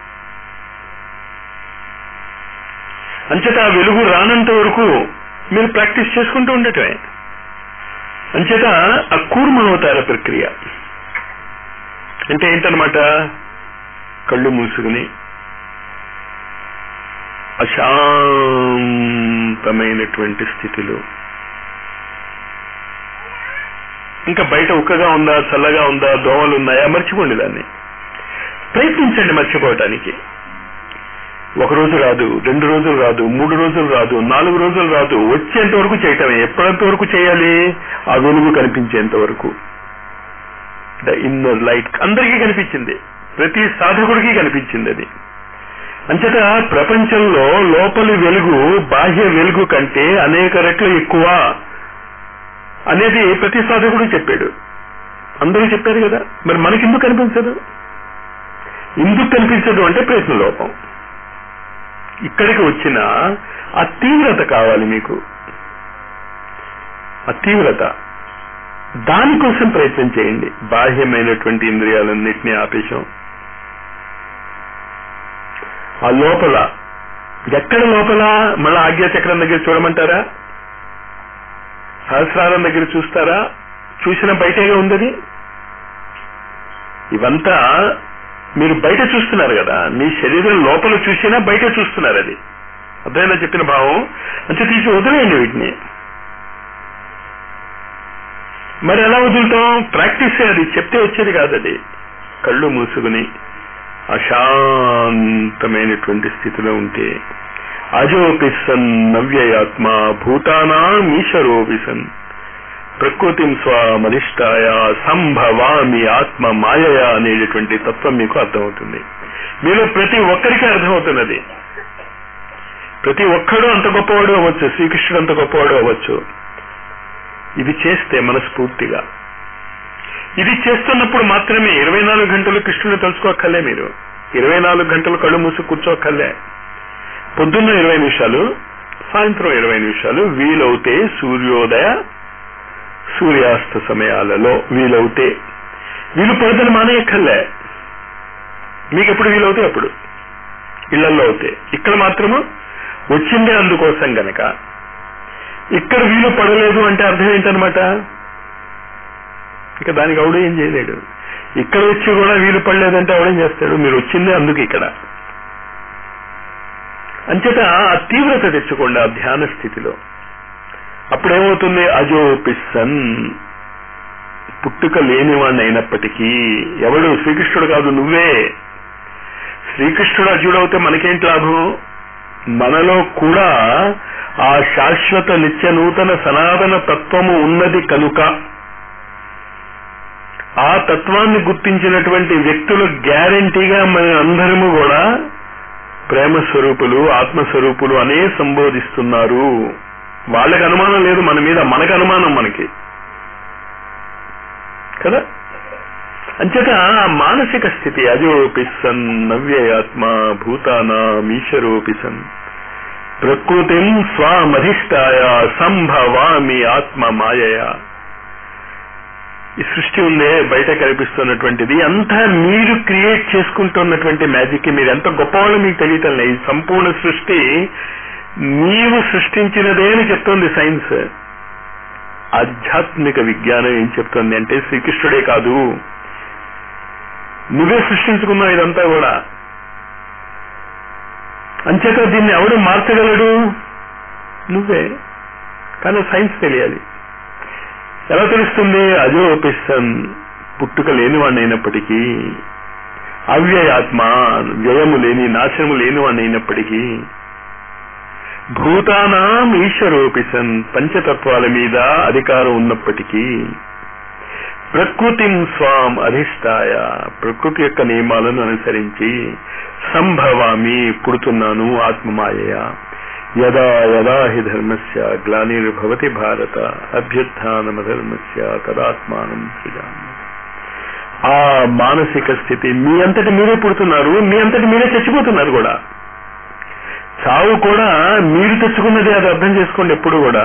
అంచేత ఆ వెలుగు రానంత వరకు మీరు ప్రాక్టీస్ చేసుకుంటూ ఉండటమే అంచేత ఆ కూర్మావతార ప్రక్రియ అంటే ఏంటనమాట కళ్ళు మూసుకుని అశాంతమైనటువంటి స్థితిలో ఇంకా బయట ఉక్కగా ఉందా చల్లగా ఉందా దోమలు ఉన్నాయా మర్చిపోండి దాన్ని ప్రయత్నించండి మర్చిపోవటానికి ఒక రోజు రాదు రెండు రోజులు రాదు మూడు రోజులు రాదు నాలుగు రోజులు రాదు వచ్చేంత వరకు చేయటమే ఎప్పటింత వరకు చేయాలి ఆ వెలుగు కనిపించేంత వరకు ద ఇన్నర్ లైట్ అందరికీ కనిపించింది ప్రతి సాధకుడికి కనిపించింది అది అంచేత ప్రపంచంలో లోపలి వెలుగు బాహ్య వెలుగు కంటే అనేక రెట్లు ఎక్కువ అనేది ప్రతి సాధకుడు చెప్పాడు అందరూ చెప్పారు కదా మరి మనకి ఎందుకు కనిపించదు ఎందుకు కనిపించదు అంటే ప్రయత్న లోపం ఇక్కడికి వచ్చిన ఆ తీవ్రత కావాలి మీకు ఆ తీవ్రత దానికోసం ప్రయత్నం చేయండి బాహ్యమైనటువంటి ఇంద్రియాలన్నింటినీ ఆపేశాం ఆ లోపల ఎక్కడ లోపల మళ్ళీ ఆజ్ఞాచక్రం దగ్గర చూడమంటారా సహస్రారం దగ్గర చూస్తారా చూసిన బయటగా ఉందది ఇవంతా మీరు బయట చూస్తున్నారు కదా మీ శరీరం లోపల చూసినా బయట చూస్తున్నారు అది అర్థమైనా చెప్పిన భావం అంటే తీసి వదిలేయండి వీటిని మరి ఎలా వదులుతాం ప్రాక్టీస్ అది చెప్తే వచ్చేది కాదు అది కళ్ళు మూసుకుని అశాంతమైనటువంటి స్థితిలో ఉంటే అజోపిసన్ నవ్యయాత్మ భూతానాం ఈశ్వరోపిసన్ ప్రకృతిం స్వమనిష్టాయ సంభవామి ఆత్మ మాయయ అనేటటువంటి తత్వం మీకు అర్థమవుతుంది మీలో ప్రతి ఒక్కరికి అర్థమవుతున్నది ప్రతి ఒక్కడు అంత గొప్పవాడు అవ్వచ్చు శ్రీకృష్ణుడు అంత గొప్పవాడు అవ్వచ్చు ఇది చేస్తే మనస్ఫూర్తిగా ఇది చేస్తున్నప్పుడు మాత్రమే ఇరవై నాలుగు గంటలు కృష్ణుని తలుచుకోక్కర్లే మీరు ఇరవై నాలుగు గంటలు కళ్ళు మూసి కూర్చోక్కర్లే పొద్దున్న ఇరవై నిమిషాలు సాయంత్రం ఇరవై నిమిషాలు వీలవుతే సూర్యోదయ సూర్యాస్త సమయాలలో వీలవుతే వీలు పడదని మానేయక్కర్లే మీకు ఎప్పుడు వీలవుతే అప్పుడు ఇళ్లలో అవుతే ఇక్కడ మాత్రము వచ్చిందే అందుకోసం గనక ఇక్కడ వీలు పడలేదు అంటే అర్థం ఏంటనమాట ఇక దానికి ఆవిడ ఏం చేయలేడు ఇక్కడ వచ్చి కూడా వీలు పడలేదంటే ఆవిడేం చేస్తాడు మీరు వచ్చిందే అందుకు ఇక్కడ అంచేత ఆ తీవ్రత తెచ్చుకోండి ఆ ధ్యాన స్థితిలో అప్పుడేమవుతుంది అజోపిసన్ పుట్టుక లేనివాణ్ణి అయినప్పటికీ ఎవడు శ్రీకృష్ణుడు కాదు నువ్వే శ్రీకృష్ణుడు అజుడవుతే మనకేంటి లాభం మనలో కూడా ఆ శాశ్వత నిత్య నూతన సనాతన తత్వము ఉన్నది కనుక ఆ తత్వాన్ని గుర్తించినటువంటి వ్యక్తులు గ్యారంటీగా మన అందరము కూడా ప్రేమ స్వరూపులు ఆత్మస్వరూపులు అనే సంబోధిస్తున్నారు వాళ్ళకి అనుమానం లేదు మన మీద మనకు అనుమానం మనకి కదా అంచేత ఆ మానసిక స్థితి అజోపిసన్ నవ్యయాత్మ భూతానామీశ్వరోపిసన్ ప్రకృతిం స్వామధిష్టాయ సంభవామి ఆత్మ మాయయ ఈ సృష్టి ఉందే బయట కనిపిస్తున్నటువంటిది అంతా మీరు క్రియేట్ చేసుకుంటున్నటువంటి మ్యాజిక్ మీరు ఎంత గొప్పవాళ్ళు మీకు తెలియటం లేదు ఈ సంపూర్ణ సృష్టి నీవు సృష్టించినదే అని చెప్తోంది సైన్స్ ఆధ్యాత్మిక విజ్ఞానం ఏం చెప్తోంది అంటే శ్రీకృష్ణుడే కాదు నువ్వే సృష్టించుకున్నావు ఇదంతా కూడా అంచేత దీన్ని ఎవడు మార్చగలడు నువ్వే కానీ సైన్స్ తెలియాలి ఎలా తెలుస్తుంది అజోపిసన్ పుట్టుక లేనివాడిని అయినప్పటికీ అవ్యయాత్మ వ్యయము లేని నాశనము లేనివాడిని అయినప్పటికీ భూతానాం ఈశ్వరోపిసన్ పంచతత్వాల మీద అధికారం ఉన్నప్పటికీ ప్రకృతిం స్వాం అధిష్టాయ ప్రకృతి యొక్క నియమాలను అనుసరించి సంభవామి పుడుతున్నాను ఆత్మమాయ యదా యదా హి ధర్మస్య గ్లానిర్భవతి భారత అభ్యుత్నమధర్మస్య తదాత్మానం సృజామి ఆ మానసిక స్థితి మీ అంతటి మీరే పుడుతున్నారు మీ అంతటి మీరే చచ్చిపోతున్నారు కూడా చావు కూడా మీరు తెచ్చుకున్నది అది అర్థం చేసుకోండి ఎప్పుడు కూడా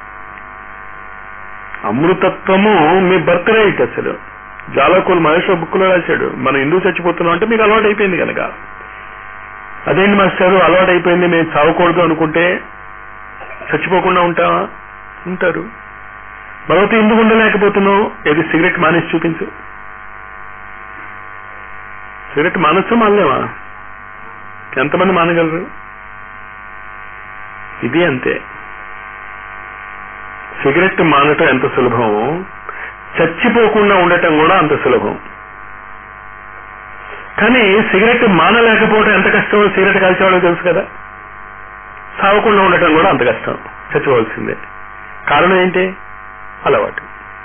అమృతత్వము మీ బర్త్ రైట్ అసలు జాలకులు మహేశ్వర బుక్కులో రాశాడు మనం ఎందుకు చచ్చిపోతున్నాం అంటే మీకు అలవాటు అయిపోయింది కనుక అదేంటి మాస్టారు అలవాటు అయిపోయింది మేము చావకూడదు అనుకుంటే చచ్చిపోకుండా ఉంటావా ఉంటారు మరొకటి ఎందుకు ఉండలేకపోతున్నావు ఏది సిగరెట్ మానేసి చూపించు సిగరెట్ మానచ్చా మానలేమా ఎంతమంది మానగలరు ఇది అంతే సిగరెట్ మానటం ఎంత సులభం చచ్చిపోకుండా ఉండటం కూడా అంత సులభం కానీ సిగరెట్ మానలేకపోవడం ఎంత కష్టం సిగరెట్ కాల్చేవాళ్ళో తెలుసు కదా సావకుండా ఉండటం కూడా అంత కష్టం చచ్చిపోవాల్సిందే కారణం ఏంటి అలవాటు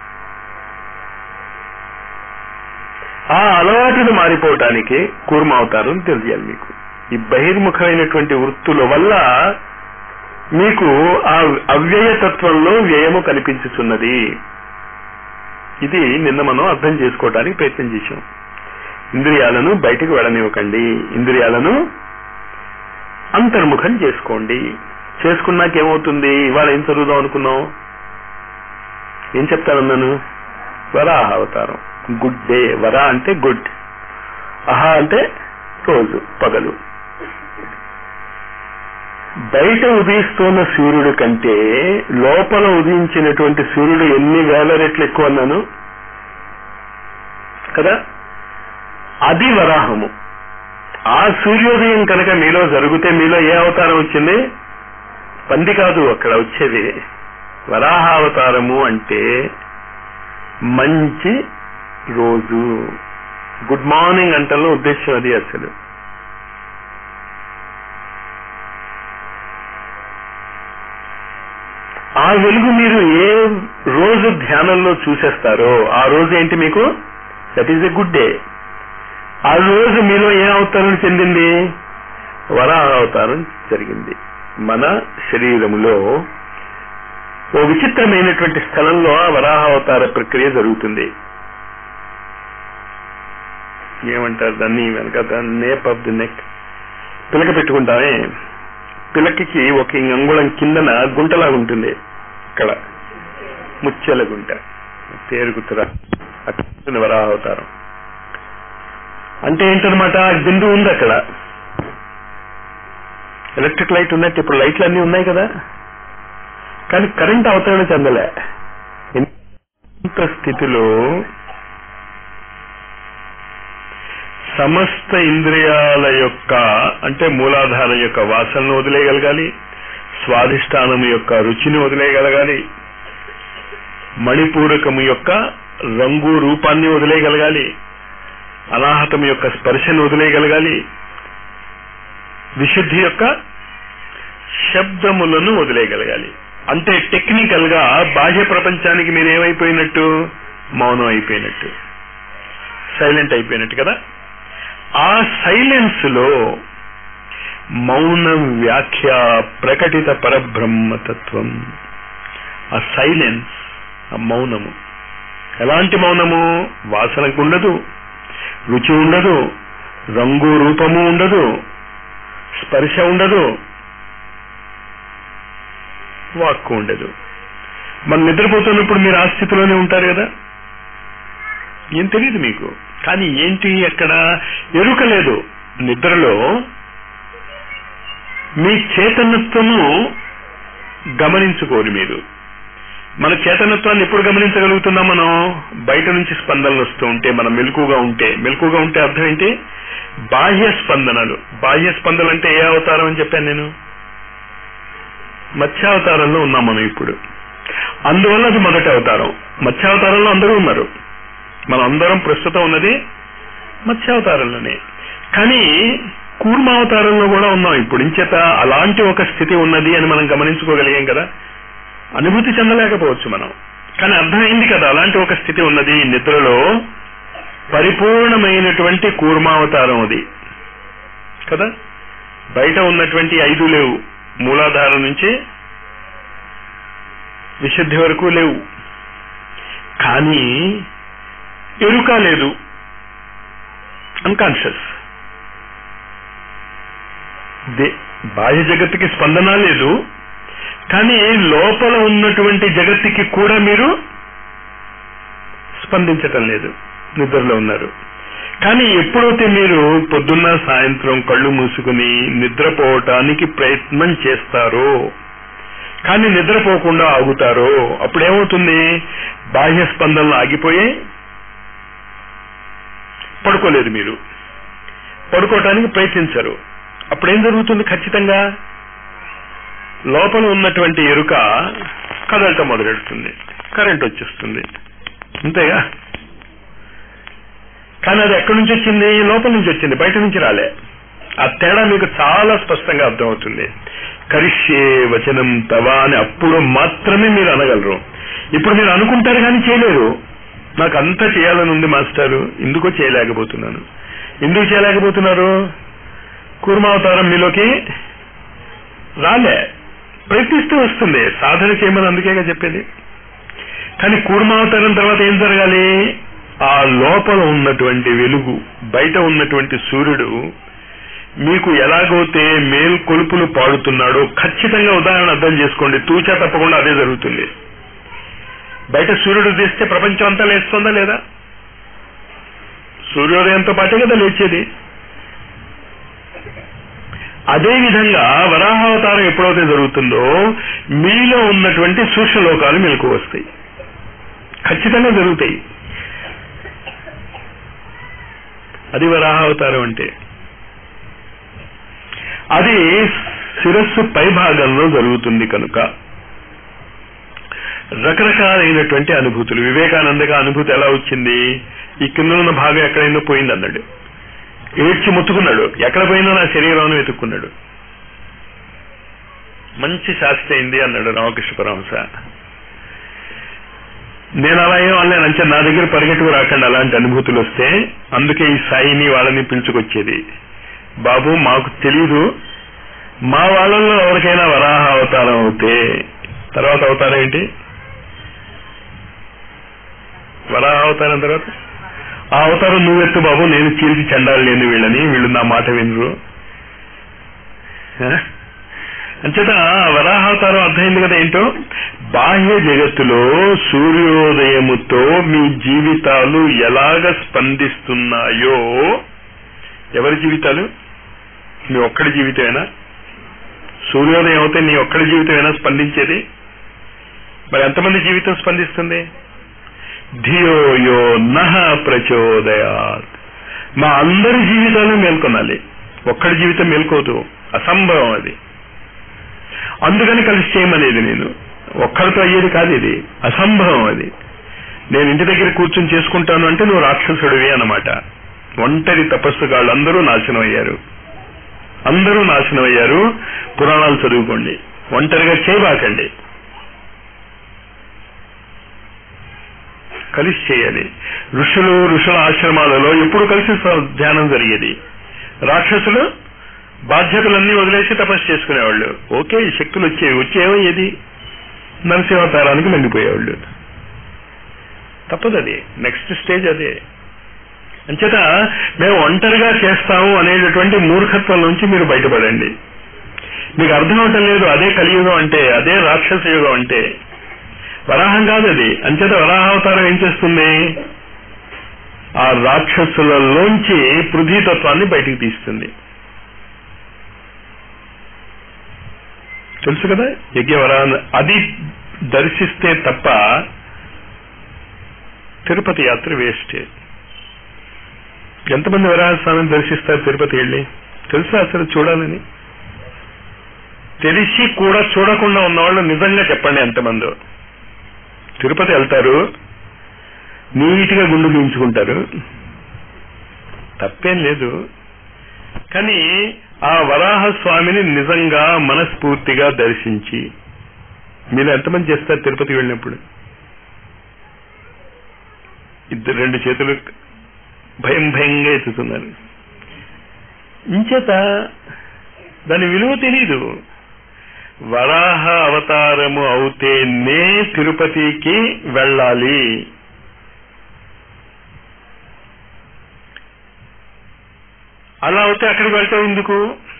ఆ అలవాటును మారిపోవటానికి కూర్మ అవతారం తెలియాలి మీకు ఈ బహిర్ముఖమైనటువంటి వృత్తుల వల్ల మీకు ఆ అవ్యయతత్వంలో వ్యయము కనిపించుచున్నది ఇది నిన్న మనం అర్థం చేసుకోవడానికి ప్రయత్నం చేశాం ఇంద్రియాలను బయటకు వెళ్ళనివ్వకండి ఇంద్రియాలను అంతర్ముఖం చేసుకోండి చేసుకున్నాక ఏమవుతుంది ఇవాళ ఏం చదువుదాం అనుకున్నాం ఏం చెప్తానన్నాను వరాహ అవతారం గుడ్ డే వర అంటే గుడ్ అహ అంటే రోజు పగలు బయట ఉదయిస్తున్న సూర్యుడు కంటే లోపల ఉదయించినటువంటి సూర్యుడు ఎన్ని వేల రెట్లు ఎక్కువ అన్నాను కదా అది వరాహము ఆ సూర్యోదయం కనుక మీలో జరిగితే మీలో ఏ అవతారం వచ్చింది పంది కాదు అక్కడ వచ్చేది వరాహ అవతారము అంటే మంచి రోజు గుడ్ మార్నింగ్ అంటలో ఉద్దేశం అది అసలు ఆ వెలుగు మీరు ఏ రోజు ధ్యానంలో చూసేస్తారో ఆ రోజు ఏంటి మీకు that is a good day ఆ రోజు మీలో ఏ అవతారం చెందింది వరాహ అవతారం జరిగింది మన శరీరములో ఓ విచిత్రమైనటువంటి స్థలంలో ఆ వరాహ అవతార ప్రక్రియ జరుగుతుంది ఏమంటారు దాన్ని వెనక నేప్ ఆఫ్ ది నెక్ పిలక పెట్టుకుంటామే పిలకకి ఒక అంగుళం కిందన గుంటలా ఉంటుంది ఇక్కడ ముచ్చెల గుంట పేరు గుర్తురా అక్కడ వరాహ అవతారం అంటే ఏంటనమాట బిందువు ఉంది అక్కడ ఎలక్ట్రిక్ లైట్ ఉన్నట్టు ఇప్పుడు లైట్లు అన్ని ఉన్నాయి కదా కానీ కరెంట్ అవతరణ చెందలే ఇంత స్థితిలో సమస్త ఇంద్రియాల యొక్క అంటే మూలాధారం యొక్క వాసనను వదిలేయగలగాలి స్వాధిష్టానం యొక్క రుచిని వదిలేయగలగాలి మణిపూరకము యొక్క రంగు రూపాన్ని వదిలేయగలగాలి అనాహతం యొక్క స్పర్శను వదిలేయగలగాలి విశుద్ధి యొక్క శబ్దములను వదిలేయగలగాలి అంటే టెక్నికల్ గా బాహ్య ప్రపంచానికి మీరు ఏమైపోయినట్టు మౌనం అయిపోయినట్టు సైలెంట్ అయిపోయినట్టు కదా ఆ సైలెన్స్ లో మౌన వ్యాఖ్య ప్రకటిత పరబ్రహ్మతత్వం ఆ సైలెన్స్ ఆ మౌనము ఎలాంటి మౌనము వాసనకు ఉండదు రుచి ఉండదు రంగు రూపము ఉండదు స్పర్శ ఉండదు వాక్కు ఉండదు మనం నిద్రపోతున్నప్పుడు మీరు ఆ స్థితిలోనే ఉంటారు కదా ఏం తెలియదు మీకు కానీ ఏంటి అక్కడ ఎరుక లేదు నిద్రలో మీ చేతనత్వము గమనించుకోరు మీరు మన చేతనత్వాన్ని ఎప్పుడు గమనించగలుగుతున్నాం మనం బయట నుంచి స్పందనలు వస్తూ ఉంటే మనం మెలకుగా ఉంటే మెలకుగా ఉంటే అర్థం ఏంటి బాహ్య స్పందనలు బాహ్య స్పందనలు అంటే ఏ అవతారం అని చెప్పాను నేను మత్స్యావతారంలో ఉన్నాం మనం ఇప్పుడు అందువల్ల అది మొదటి అవతారం మత్స్యావతారంలో అందరూ ఉన్నారు మనం అందరం ప్రస్తుతం ఉన్నది మత్స్యావతారంలోనే కానీ కూర్మావతారంలో కూడా ఉన్నాం ఇప్పుడు ఇంచేత అలాంటి ఒక స్థితి ఉన్నది అని మనం గమనించుకోగలిగాం కదా అనుభూతి చెందలేకపోవచ్చు మనం కానీ అర్థమైంది కదా అలాంటి ఒక స్థితి ఉన్నది నిద్రలో పరిపూర్ణమైనటువంటి కూర్మావతారం అది కదా బయట ఉన్నటువంటి ఐదు లేవు మూలాధారం నుంచి విశుద్ధి వరకు లేవు కానీ ఎరుక లేదు అన్కాన్షియస్ బాహ్య జగత్తుకి స్పందన లేదు కానీ లోపల ఉన్నటువంటి జగత్తుకి కూడా మీరు స్పందించటం లేదు నిద్రలో ఉన్నారు కానీ ఎప్పుడైతే మీరు పొద్దున్న సాయంత్రం కళ్ళు మూసుకుని నిద్రపోవటానికి ప్రయత్నం చేస్తారో కానీ నిద్రపోకుండా ఆగుతారో అప్పుడేమవుతుంది బాహ్య స్పందనలు ఆగిపోయి పడుకోలేదు మీరు పడుకోవటానికి ప్రయత్నించరు అప్పుడేం జరుగుతుంది ఖచ్చితంగా లోపల ఉన్నటువంటి ఎరుక కదలటం మొదలెడుతుంది కరెంట్ వచ్చేస్తుంది అంతేగా కానీ అది ఎక్కడి నుంచి వచ్చింది లోపల నుంచి వచ్చింది బయట నుంచి రాలే ఆ తేడా మీకు చాలా స్పష్టంగా అర్థమవుతుంది కరిష్యే వచనం తవా అని అప్పుడు మాత్రమే మీరు అనగలరు ఇప్పుడు మీరు అనుకుంటారు కానీ చేయలేరు నాకు అంతా చేయాలని ఉంది మాస్టారు ఎందుకో చేయలేకపోతున్నాను ఎందుకు చేయలేకపోతున్నారు కూర్మావతారం మీలోకి రాలే ప్రయత్నిస్తూ వస్తుంది సాధన చేయమని అందుకేగా చెప్పేది కానీ కూర్మావతారం తర్వాత ఏం జరగాలి ఆ లోపల ఉన్నటువంటి వెలుగు బయట ఉన్నటువంటి సూర్యుడు మీకు ఎలాగైతే మేల్ కొలుపులు పాడుతున్నాడో ఖచ్చితంగా ఉదాహరణ అర్థం చేసుకోండి తూచా తప్పకుండా అదే జరుగుతుంది బయట సూర్యుడు తీస్తే ప్రపంచం అంతా లేస్తుందా లేదా సూర్యోదయంతో పాటే కదా లేచేది అదే విధంగా వరాహావతారం ఎప్పుడైతే జరుగుతుందో మీలో ఉన్నటువంటి సూక్ష్మలోకాలు మెలకు వస్తాయి ఖచ్చితంగా జరుగుతాయి అది వరాహావతారం అంటే అది శిరస్సు పై భాగంలో జరుగుతుంది కనుక రకరకాలైనటువంటి అనుభూతులు వివేకానందగా అనుభూతి ఎలా వచ్చింది ఈ కింద ఉన్న భాగం ఎక్కడైనా పోయింది అన్నాడు ఏడ్చి ముత్తుకున్నాడు ఎక్కడ పోయినా నా శరీరం వెతుక్కున్నాడు మంచి శాస్త్రి అయింది అన్నాడు రామకృష్ణ పరమహంస నేను అలా ఏం అనలేను అంటే నా దగ్గర పరిగెట్టుకు రాకండి అలాంటి అనుభూతులు వస్తే అందుకే ఈ సాయిని వాళ్ళని పిలుచుకొచ్చేది బాబు మాకు తెలీదు మా వాళ్ళల్లో ఎవరికైనా వరాహ అవతారం అవుతే తర్వాత అవతారం ఏంటి వరాహ అవతారం తర్వాత ఆ అవతారం నువ్వెత్తు బాబు నేను చీల్చి చెండాలి లేని వీళ్ళని వీళ్ళు నా మాట వినరు అంచేత వరాహావతారం అర్థమైంది కదా ఏంటో బాహ్య జగత్తులో సూర్యోదయముతో మీ జీవితాలు ఎలాగ స్పందిస్తున్నాయో ఎవరి జీవితాలు మీ ఒక్కడి జీవితమేనా సూర్యోదయం అవుతే నీ ఒక్కడి జీవితమేనా స్పందించేది మరి ఎంతమంది జీవితం స్పందిస్తుంది ధియోయో నహ ప్రచోదయాత్ మా అందరి జీవితాలు మేల్కొనాలి ఒక్కడి జీవితం మేల్కోదు అసంభవం అది అందుకని కలిసి చేయమనేది నేను ఒక్కరితో అయ్యేది కాదు ఇది అసంభవం అది నేను ఇంటి దగ్గర కూర్చొని చేసుకుంటాను అంటే నువ్వు రాక్షసుడివి అన్నమాట ఒంటరి తపస్సుగాళ్ళు అందరూ నాశనం అయ్యారు అందరూ నాశనం అయ్యారు పురాణాలు చదువుకోండి ఒంటరిగా చేయబాకండి కలిసి చేయాలి ఋషులు ఋషుల ఆశ్రమాలలో ఎప్పుడు కలిసి ధ్యానం జరిగేది రాక్షసులు బాధ్యతలన్నీ వదిలేసి తపస్సు చేసుకునేవాళ్ళు ఓకే ఈ శక్తులు వచ్చేవి వచ్చేవయ్యేది నరసింహతారానికి లొంగిపోయేవాళ్ళు తప్పదది నెక్స్ట్ స్టేజ్ అదే అంచేత మేము ఒంటరిగా చేస్తాము అనేటటువంటి మూర్ఖత్వం నుంచి మీరు బయటపడండి మీకు అర్థం అవటం లేదు అదే కలియుగం అంటే అదే రాక్షస యుగం అంటే వరాహం కాదు అది అంచేత వరాహావతారం ఏం చేస్తుంది ఆ రాక్షసులలోంచి పృథ్వీతత్వాన్ని బయటికి తీస్తుంది తెలుసు కదా యజ్ఞవరాన్ అది దర్శిస్తే తప్ప తిరుపతి యాత్ర వేస్ట్ ఎంతమంది వరాహస్వామిని దర్శిస్తారు తిరుపతి వెళ్ళి తెలుసా అసలు చూడాలని తెలిసి కూడా చూడకుండా ఉన్నవాళ్ళు నిజంగా చెప్పండి ఎంతమందో తిరుపతి వెళ్తారు నీట్గా గుండు గీయించుకుంటారు తప్పేం లేదు కానీ ఆ వరాహ స్వామిని నిజంగా మనస్ఫూర్తిగా దర్శించి మీరు ఎంతమంది చేస్తారు తిరుపతి వెళ్ళినప్పుడు ఇద్దరు రెండు చేతులు భయం భయంగా ఎత్తుతున్నారు ఇంచేత దాని విలువ తెలీదు వరాహ అవతారము అవుతేనే తిరుపతికి వెళ్ళాలి అలా అవుతే అక్కడికి వెళ్తాం ఎందుకు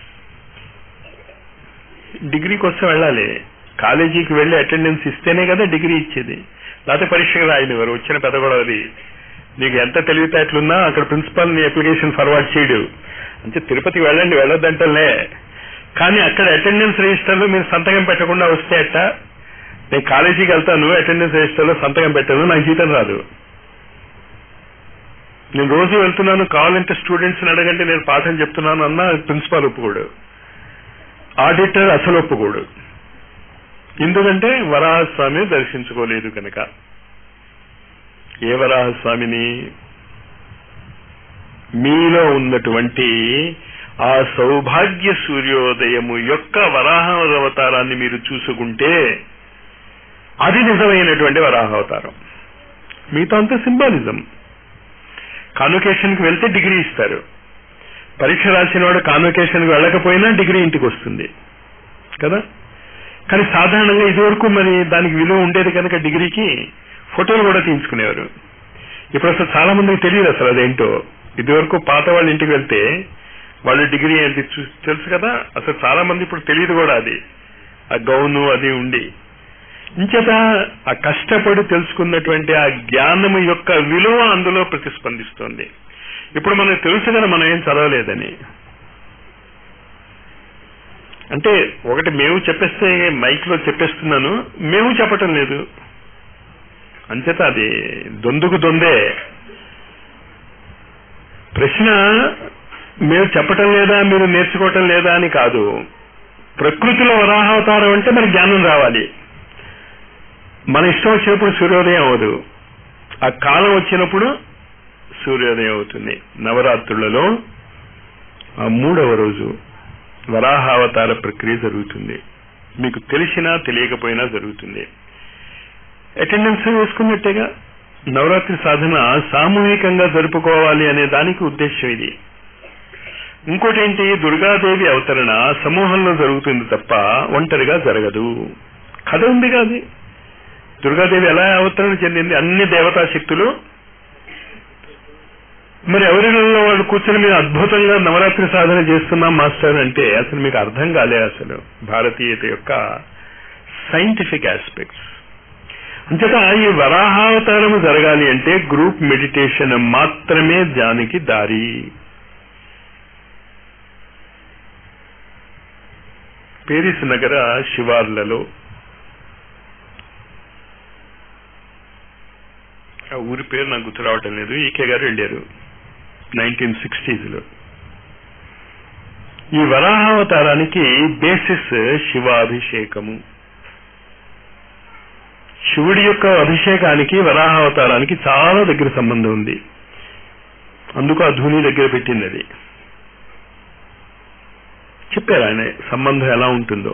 డిగ్రీకి వస్తే వెళ్ళాలి కాలేజీకి వెళ్ళి అటెండెన్స్ ఇస్తేనే కదా డిగ్రీ ఇచ్చేది లేకపోతే పరీక్షకు రాయనివారు వచ్చిన పెదగొడవది నీకు ఎంత తెలివితేటలున్నా అక్కడ ప్రిన్సిపాల్ నీ అప్లికేషన్ ఫార్వర్డ్ చేయడు అంటే తిరుపతికి వెళ్ళండి వెళ్ళొద్దంటలే కానీ అక్కడ అటెండెన్స్ రిజిస్టర్లో మీరు సంతకం పెట్టకుండా వస్తే అట్ట నేను కాలేజీకి వెళ్తాను అటెండెన్స్ రిజిస్టర్లో సంతకం పెట్టాను నాకు జీతం రాదు నేను రోజు వెళ్తున్నాను కావాలంటే స్టూడెంట్స్ అడగంటే నేను పాఠం చెప్తున్నాను అన్న ప్రిన్సిపాల్ ఒప్పుకోడు ఆడిటర్ అసలు ఒప్పుకోడు ఎందుకంటే వరాహస్వామిని దర్శించుకోలేదు కనుక ఏ వరాహస్వామిని మీలో ఉన్నటువంటి ఆ సౌభాగ్య సూర్యోదయము యొక్క వరాహ అవతారాన్ని మీరు చూసుకుంటే అది నిజమైనటువంటి వరాహావతారం మిగతా అంతా సింబాలిజం కాన్వకేషన్కి వెళ్తే డిగ్రీ ఇస్తారు పరీక్ష రాసిన వాడు కాన్వకేషన్కి వెళ్ళకపోయినా డిగ్రీ ఇంటికి వస్తుంది కదా కానీ సాధారణంగా ఇదివరకు మరి దానికి విలువ ఉండేది కనుక డిగ్రీకి ఫోటోలు కూడా తీయించుకునేవారు ఇప్పుడు అసలు చాలా మందికి తెలియదు అసలు అదేంటో ఇదివరకు పాత వాళ్ళ ఇంటికి వెళ్తే వాళ్ళు డిగ్రీ ఏంటి తెలుసు కదా అసలు చాలా మంది ఇప్పుడు తెలియదు కూడా అది ఆ గౌను అది ఉండి ఇంచేత ఆ కష్టపడి తెలుసుకున్నటువంటి ఆ జ్ఞానము యొక్క విలువ అందులో ప్రతిస్పందిస్తోంది ఇప్పుడు మనకు తెలుసు కదా మనం ఏం చదవలేదని అంటే ఒకటి మేము చెప్పేస్తే మైక్ లో చెప్పేస్తున్నాను మేము చెప్పటం లేదు అంచేత అది దొందుకు దొందే ప్రశ్న మీరు చెప్పటం లేదా మీరు నేర్చుకోవటం లేదా అని కాదు ప్రకృతిలో వరాహావతారం అంటే మరి జ్ఞానం రావాలి మన ఇష్టం వచ్చినప్పుడు సూర్యోదయం అవదు ఆ కాలం వచ్చినప్పుడు సూర్యోదయం అవుతుంది నవరాత్రులలో ఆ మూడవ రోజు వరాహావతార ప్రక్రియ జరుగుతుంది మీకు తెలిసినా తెలియకపోయినా జరుగుతుంది అటెండెన్స్ వేసుకున్నట్టేగా నవరాత్రి సాధన సామూహికంగా జరుపుకోవాలి అనే దానికి ఉద్దేశం ఇది ఇంకోటి ఏంటి దుర్గాదేవి అవతరణ సమూహంలో జరుగుతుంది తప్ప ఒంటరిగా జరగదు కథ ఉంది కాదు దుర్గాదేవి ఎలా అవతరణ చెందింది అన్ని దేవతా శక్తులు మరి ఎవరిలో వాళ్ళు కూర్చొని మీరు అద్భుతంగా నవరాత్రి సాధన చేస్తున్నాం మాస్టర్ అంటే అసలు మీకు అర్థం కాలే అసలు భారతీయత యొక్క సైంటిఫిక్ ఆస్పెక్ట్స్ అంచేత ఈ వరాహావతారము జరగాలి అంటే గ్రూప్ మెడిటేషన్ మాత్రమే దానికి దారి పేరిస్ నగర శివార్లలో ఆ ఊరి పేరు నాకు గుర్తు రావటం లేదు ఈకే గారు వెళ్ళారు నైన్టీన్ సిక్స్టీస్లో ఈ వరాహావతారానికి బేసిస్ శివాభిషేకము శివుడి యొక్క అభిషేకానికి వరాహావతారానికి చాలా దగ్గర సంబంధం ఉంది అందుకు ఆ ధూని దగ్గర పెట్టింది అది చెప్పారు ఆయన సంబంధం ఎలా ఉంటుందో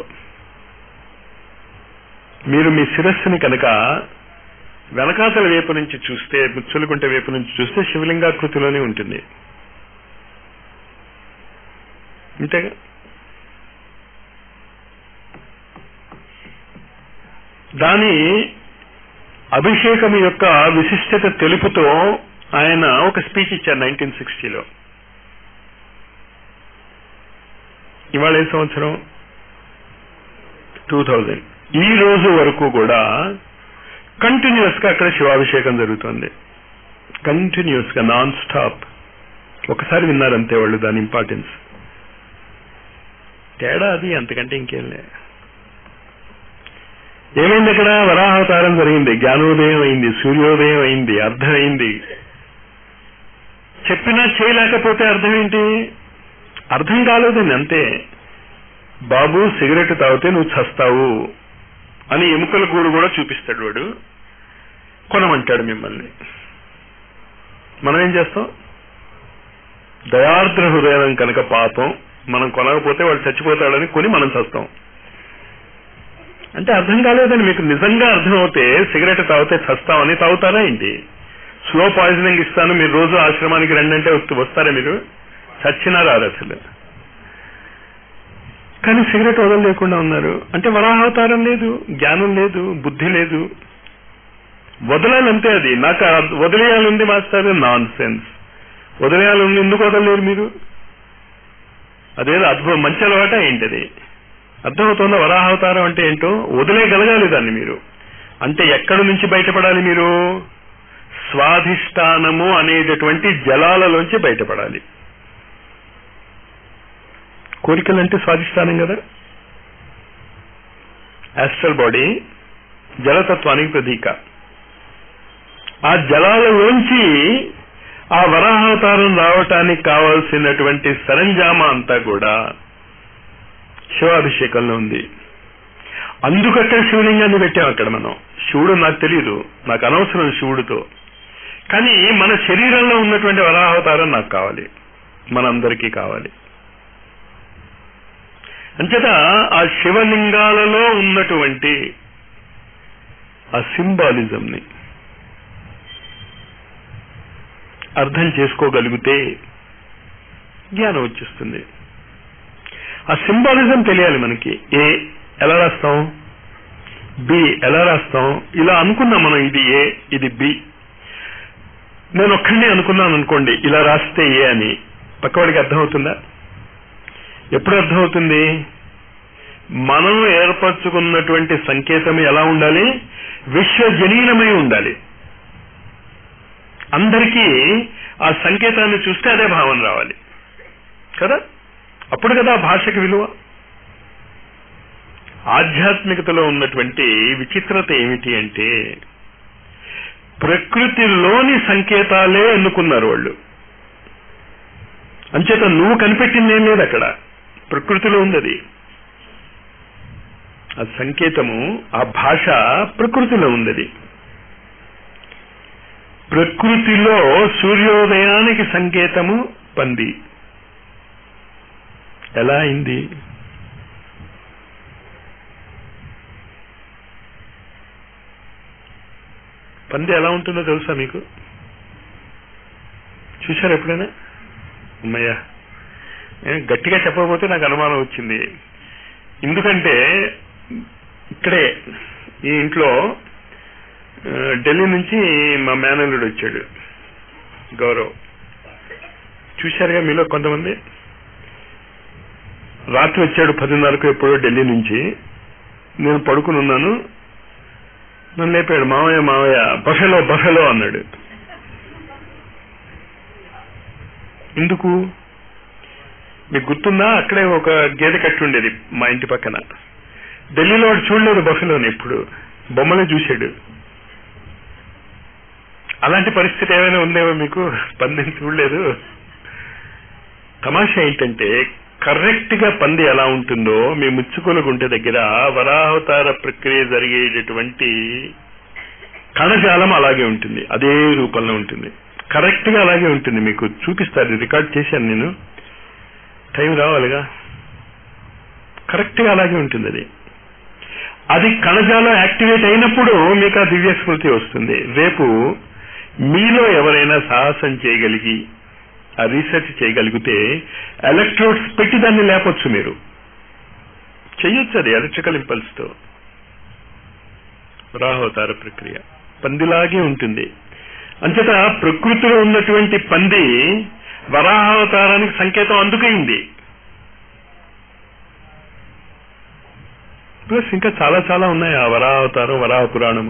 మీరు మీ శిరస్సుని కనుక వెనకాతల వైపు నుంచి చూస్తే ముచ్చులుకుంట వైపు నుంచి చూస్తే శివలింగాకృతిలోనే ఉంటుంది అంతేగా దాని అభిషేకం యొక్క విశిష్టత తెలుపుతూ ఆయన ఒక స్పీచ్ ఇచ్చారు నైన్టీన్ సిక్స్టీలో ఇవాళ ఏ సంవత్సరం టూ థౌజండ్ ఈ రోజు వరకు కూడా కంటిన్యూస్ గా అక్కడ శివాభిషేకం జరుగుతుంది కంటిన్యూస్ గా నాన్ స్టాప్ ఒకసారి విన్నారంతే వాళ్ళు దాని ఇంపార్టెన్స్ తేడా అది అంతకంటే ఇంకేం లే ఏమైంది అక్కడ వరాహావతారం జరిగింది జ్ఞానోదయం అయింది సూర్యోదయం అయింది అర్థం అయింది చెప్పినా చేయలేకపోతే అర్థం ఏంటి అర్థం కాలేదండి అంతే బాబు సిగరెట్ తాగితే నువ్వు చస్తావు అని ఎముకల కూడు కూడా చూపిస్తాడు వాడు కొనమంటాడు మిమ్మల్ని మనం ఏం చేస్తాం దయార్ద్ర హృదయం కనుక పాపం మనం కొనకపోతే వాడు చచ్చిపోతాడని కొని మనం చస్తాం అంటే అర్థం కాలేదని మీకు నిజంగా అర్థమవుతే సిగరెట్ తాగితే చస్తామని తాగుతారా ఏంటి స్లో పాయిజనింగ్ ఇస్తాను మీరు రోజు ఆశ్రమానికి రండి అంటే వస్తారా మీరు చచ్చినా రారు అసలు కానీ సిగరెట్ వదలలేకుండా ఉన్నారు అంటే వరాహావతారం లేదు జ్ఞానం లేదు బుద్ధి లేదు వదలాలంతే అది నాకు వదిలేయాలంది మాస్టర్ నాన్ సెన్స్ వదిలేయాలని ఎందుకు వదలలేరు మీరు అదేదో అద్భుతం మంచి అలవాట ఏంటది అర్థమవుతుందా వరాహావతారం అంటే ఏంటో వదిలేయగలగాలి దాన్ని మీరు అంటే ఎక్కడి నుంచి బయటపడాలి మీరు స్వాధిష్టానము అనేటటువంటి జలాలలోంచి బయటపడాలి కోరికలంటే స్వాధిష్టానం కదా యాస్ట్రల్ బాడీ జలతత్వానికి ప్రతీక ఆ జలాలలోంచి ఆ వరాహావతారం రావటానికి కావాల్సినటువంటి సరంజామా అంతా కూడా శివాభిషేకంలో ఉంది అందుకక్కడ శివలింగాన్ని పెట్టాం అక్కడ మనం శివుడు నాకు తెలియదు నాకు అనవసరం శివుడితో కానీ మన శరీరంలో ఉన్నటువంటి వరాహావతారం నాకు కావాలి మనందరికీ కావాలి అంచేత ఆ శివలింగాలలో ఉన్నటువంటి ఆ సింబాలిజంని అర్థం చేసుకోగలిగితే జ్ఞానం వచ్చేస్తుంది ఆ సింబాలిజం తెలియాలి మనకి ఏ ఎలా రాస్తాం బి ఎలా రాస్తాం ఇలా అనుకున్నాం మనం ఇది ఏ ఇది బి నేను ఒక్కడినే అనుకున్నాను అనుకోండి ఇలా రాస్తే ఏ అని పక్కవాడికి అర్థమవుతుందా ఎప్పుడు అర్థమవుతుంది మనం ఏర్పరచుకున్నటువంటి సంకేతం ఎలా ఉండాలి విశ్వజనీనమై ఉండాలి అందరికీ ఆ సంకేతాన్ని చూస్తే అదే భావన రావాలి కదా అప్పుడు కదా ఆ భాషకి విలువ ఆధ్యాత్మికతలో ఉన్నటువంటి విచిత్రత ఏమిటి అంటే ప్రకృతిలోని సంకేతాలే ఎన్నుకున్నారు వాళ్ళు అంచేత నువ్వు కనిపెట్టింది ఏం లేదు అక్కడ ప్రకృతిలో ఉంది అది ఆ సంకేతము ఆ భాష ప్రకృతిలో ఉంది అది ప్రకృతిలో సూర్యోదయానికి సంకేతము పంది ఎలా అయింది పంది ఎలా ఉంటుందో తెలుసా మీకు చూశారు ఎప్పుడైనా అమ్మయ్యా నేను గట్టిగా చెప్పకపోతే నాకు అనుమానం వచ్చింది ఎందుకంటే ఇక్కడే ఈ ఇంట్లో ఆ, ఢిల్లీ నుంచి మా మేనల్లుడు వచ్చాడు గౌరవ్ చూశారుగా మీలో కొంతమంది రాత్రి వచ్చాడు పదిన్నరకు ఎప్పుడో ఢిల్లీ నుంచి నేను పడుకుని ఉన్నాను నన్ను లేపాడు మావయ్య మావయ్య బఫెలో బఫెలో అన్నాడు ఎందుకు మీకు గుర్తుందా అక్కడే ఒక గేదె కట్టి ఉండేది మా ఇంటి పక్కన ఢిల్లీలో వాడు చూడలేదు బఫెలోని ఎప్పుడు బొమ్మలే చూశాడు అలాంటి పరిస్థితి ఏమైనా ఉందేమో మీకు పందిని చూడలేదు తమాషా ఏంటంటే కరెక్ట్ గా పంది ఎలా ఉంటుందో మీ ముచ్చుకొల గుంటె దగ్గర వరావతార ప్రక్రియ జరిగేటటువంటి కణజాలం అలాగే ఉంటుంది అదే రూపంలో ఉంటుంది కరెక్ట్ గా అలాగే ఉంటుంది మీకు చూపిస్తారు రికార్డ్ చేశాను నేను టైం రావాలిగా కరెక్ట్ గా అలాగే ఉంటుంది అది అది కణజాలం యాక్టివేట్ అయినప్పుడు మీకు ఆ దివ్య స్మృతి వస్తుంది రేపు మీలో ఎవరైనా సాహసం చేయగలిగి ఆ రీసెర్చ్ చేయగలిగితే ఎలక్ట్రోడ్స్ పెట్టి దాన్ని లేపొచ్చు మీరు చెయ్యొచ్చు అది ఎలక్ట్రికల్ ఇంపల్స్ తో రాహోతార ప్రక్రియ పందిలాగే ఉంటుంది అంచేత ప్రకృతిలో ఉన్నటువంటి పంది వరాహావతారానికి సంకేతం అందుకైంది ప్లస్ ఇంకా చాలా చాలా ఉన్నాయి ఆ వరాహావతారం వరాహ పురాణము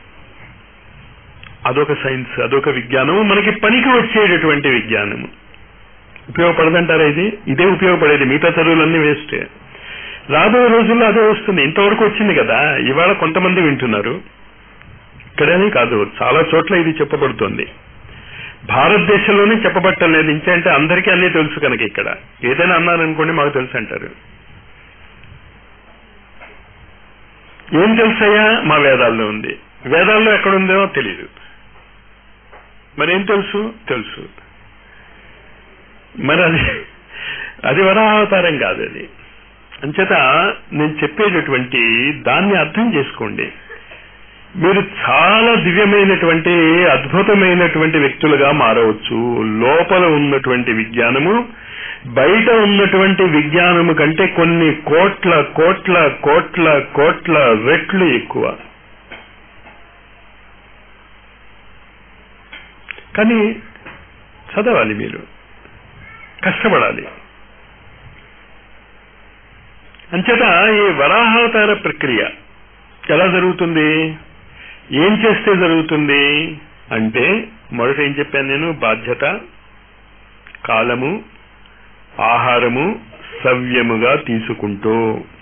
అదొక సైన్స్ అదొక విజ్ఞానము మనకి పనికి వచ్చేటటువంటి విజ్ఞానము ఉపయోగపడదంటారా ఇది ఇదే ఉపయోగపడేది మిగతా చదువులన్నీ వేస్ట్ రాబోయే రోజుల్లో అదే వస్తుంది ఇంతవరకు వచ్చింది కదా ఇవాళ కొంతమంది వింటున్నారు ఇక్కడనే కాదు చాలా చోట్ల ఇది చెప్పబడుతోంది భారతదేశంలోనే చెప్పబట్టం లేదు ఇంకంటే అందరికీ అన్నీ తెలుసు కనుక ఇక్కడ ఏదైనా అన్నారనుకోండి మాకు తెలుసు అంటారు ఏం తెలుసయ్యా మా వేదాల్లో ఉంది వేదాల్లో ఎక్కడుందో తెలియదు మరేం తెలుసు తెలుసు మరి అది అది వరావతారం కాదు అది అంచేత నేను చెప్పేటటువంటి దాన్ని అర్థం చేసుకోండి మీరు చాలా దివ్యమైనటువంటి అద్భుతమైనటువంటి వ్యక్తులుగా మారవచ్చు లోపల ఉన్నటువంటి విజ్ఞానము బయట ఉన్నటువంటి విజ్ఞానము కంటే కొన్ని కోట్ల కోట్ల కోట్ల కోట్ల రెట్లు ఎక్కువ కానీ చదవాలి మీరు కష్టపడాలి అంచేత ఈ వరాహావతార ప్రక్రియ ఎలా జరుగుతుంది ఏం చేస్తే జరుగుతుంది అంటే మొదట ఏం చెప్పాను నేను బాధ్యత కాలము ఆహారము సవ్యముగా తీసుకుంటూ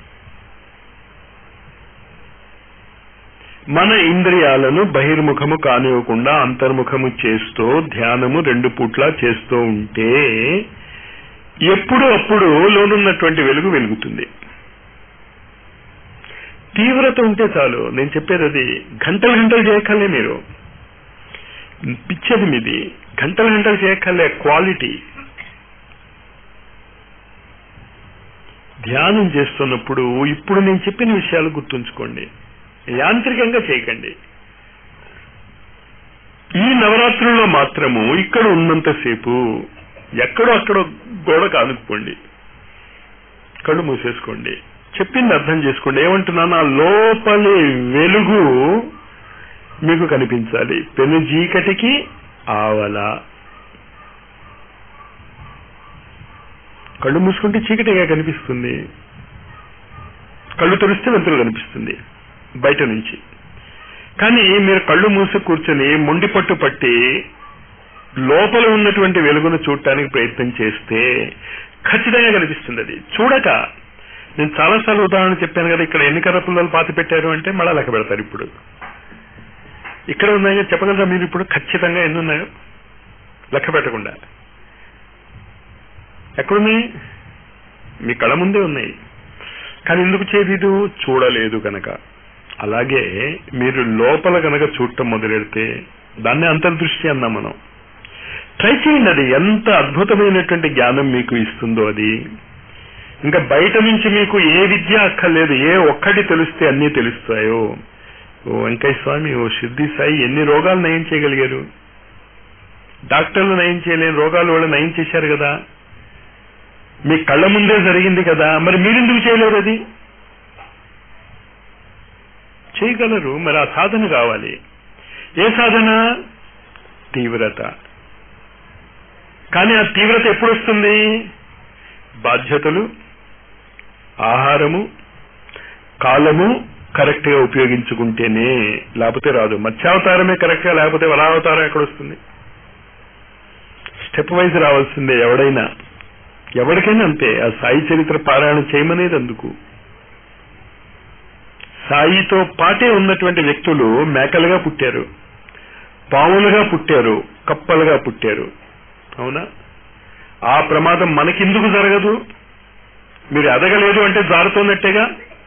మన ఇంద్రియాలను బహిర్ముఖము కానివ్వకుండా అంతర్ముఖము చేస్తూ ధ్యానము రెండు పూట్ల చేస్తూ ఉంటే ఎప్పుడు అప్పుడు లోనున్నటువంటి వెలుగు వెలుగుతుంది తీవ్రత ఉంటే చాలు నేను చెప్పేది అది గంటలు గంటలు చేయక్కర్లే మీరు పిచ్చేది మీది గంటలు గంటలు చేయక్కర్లే క్వాలిటీ ధ్యానం చేస్తున్నప్పుడు ఇప్పుడు నేను చెప్పిన విషయాలు గుర్తుంచుకోండి యాంత్రికంగా చేయకండి ఈ నవరాత్రుల్లో మాత్రము ఇక్కడ ఉన్నంతసేపు ఎక్కడో అక్కడో గోడ కానుకోండి కళ్ళు మూసేసుకోండి చెప్పింది అర్థం చేసుకోండి ఏమంటున్నాను ఆ లోపలి వెలుగు మీకు కనిపించాలి పెను చీకటికి ఆవల కళ్ళు మూసుకుంటే చీకటిగా కనిపిస్తుంది కళ్ళు తెరిస్తే వెలుతురు కనిపిస్తుంది బయట నుంచి కానీ మీరు కళ్ళు మూసి కూర్చొని మొండి పట్టు పట్టి లోపల ఉన్నటువంటి వెలుగును చూడటానికి ప్రయత్నం చేస్తే ఖచ్చితంగా కనిపిస్తుంది అది చూడక నేను చాలాసార్లు ఉదాహరణ చెప్పాను కదా ఇక్కడ ఎన్ని కర్ర పుల్లలు పాతి పెట్టారు అంటే మళ్ళా లెక్క పెడతారు ఇప్పుడు ఇక్కడ ఉన్నాయో చెప్పగలరా మీరు ఇప్పుడు ఖచ్చితంగా ఎన్ని ఉన్నాయో లెక్క పెట్టకుండా ఎక్కడున్నాయి మీ కళ్ళ ముందే ఉన్నాయి కానీ ఎందుకు చేయలేదు చూడలేదు కనుక అలాగే మీరు లోపల కనుక చూడటం మొదలెడితే దాన్ని అంతర్దృష్టి అన్నాం మనం ట్రై చేయండి అది ఎంత అద్భుతమైనటువంటి జ్ఞానం మీకు ఇస్తుందో అది ఇంకా బయట నుంచి మీకు ఏ విద్య అక్కర్లేదు ఏ ఒక్కటి తెలిస్తే అన్నీ తెలుస్తాయో ఓ వెంకయ్య స్వామి ఓ సిద్ధి సాయి ఎన్ని రోగాలు నయం చేయగలిగారు డాక్టర్లు నయం చేయలేని రోగాలు వాళ్ళు నయం చేశారు కదా మీ కళ్ళ ముందే జరిగింది కదా మరి మీరెందుకు చేయలేరు అది చేయగలరు మరి ఆ సాధన కావాలి ఏ సాధన తీవ్రత కానీ ఆ తీవ్రత ఎప్పుడు వస్తుంది బాధ్యతలు ఆహారము కాలము కరెక్ట్ గా ఉపయోగించుకుంటేనే లేకపోతే రాదు మత్స్యావతారమే కరెక్ట్ గా లేకపోతే వరావతారం ఎక్కడొస్తుంది స్టెప్ వైజ్ రావాల్సిందే ఎవడైనా ఎవరికైనా అంతే ఆ సాయి చరిత్ర పారాయణం చేయమనేది అందుకు సాయితో పాటే ఉన్నటువంటి వ్యక్తులు మేకలుగా పుట్టారు పాములుగా పుట్టారు కప్పలుగా పుట్టారు అవునా ఆ ప్రమాదం మనకెందుకు జరగదు మీరు ఎదగలేదు అంటే జారుతున్నట్టేగా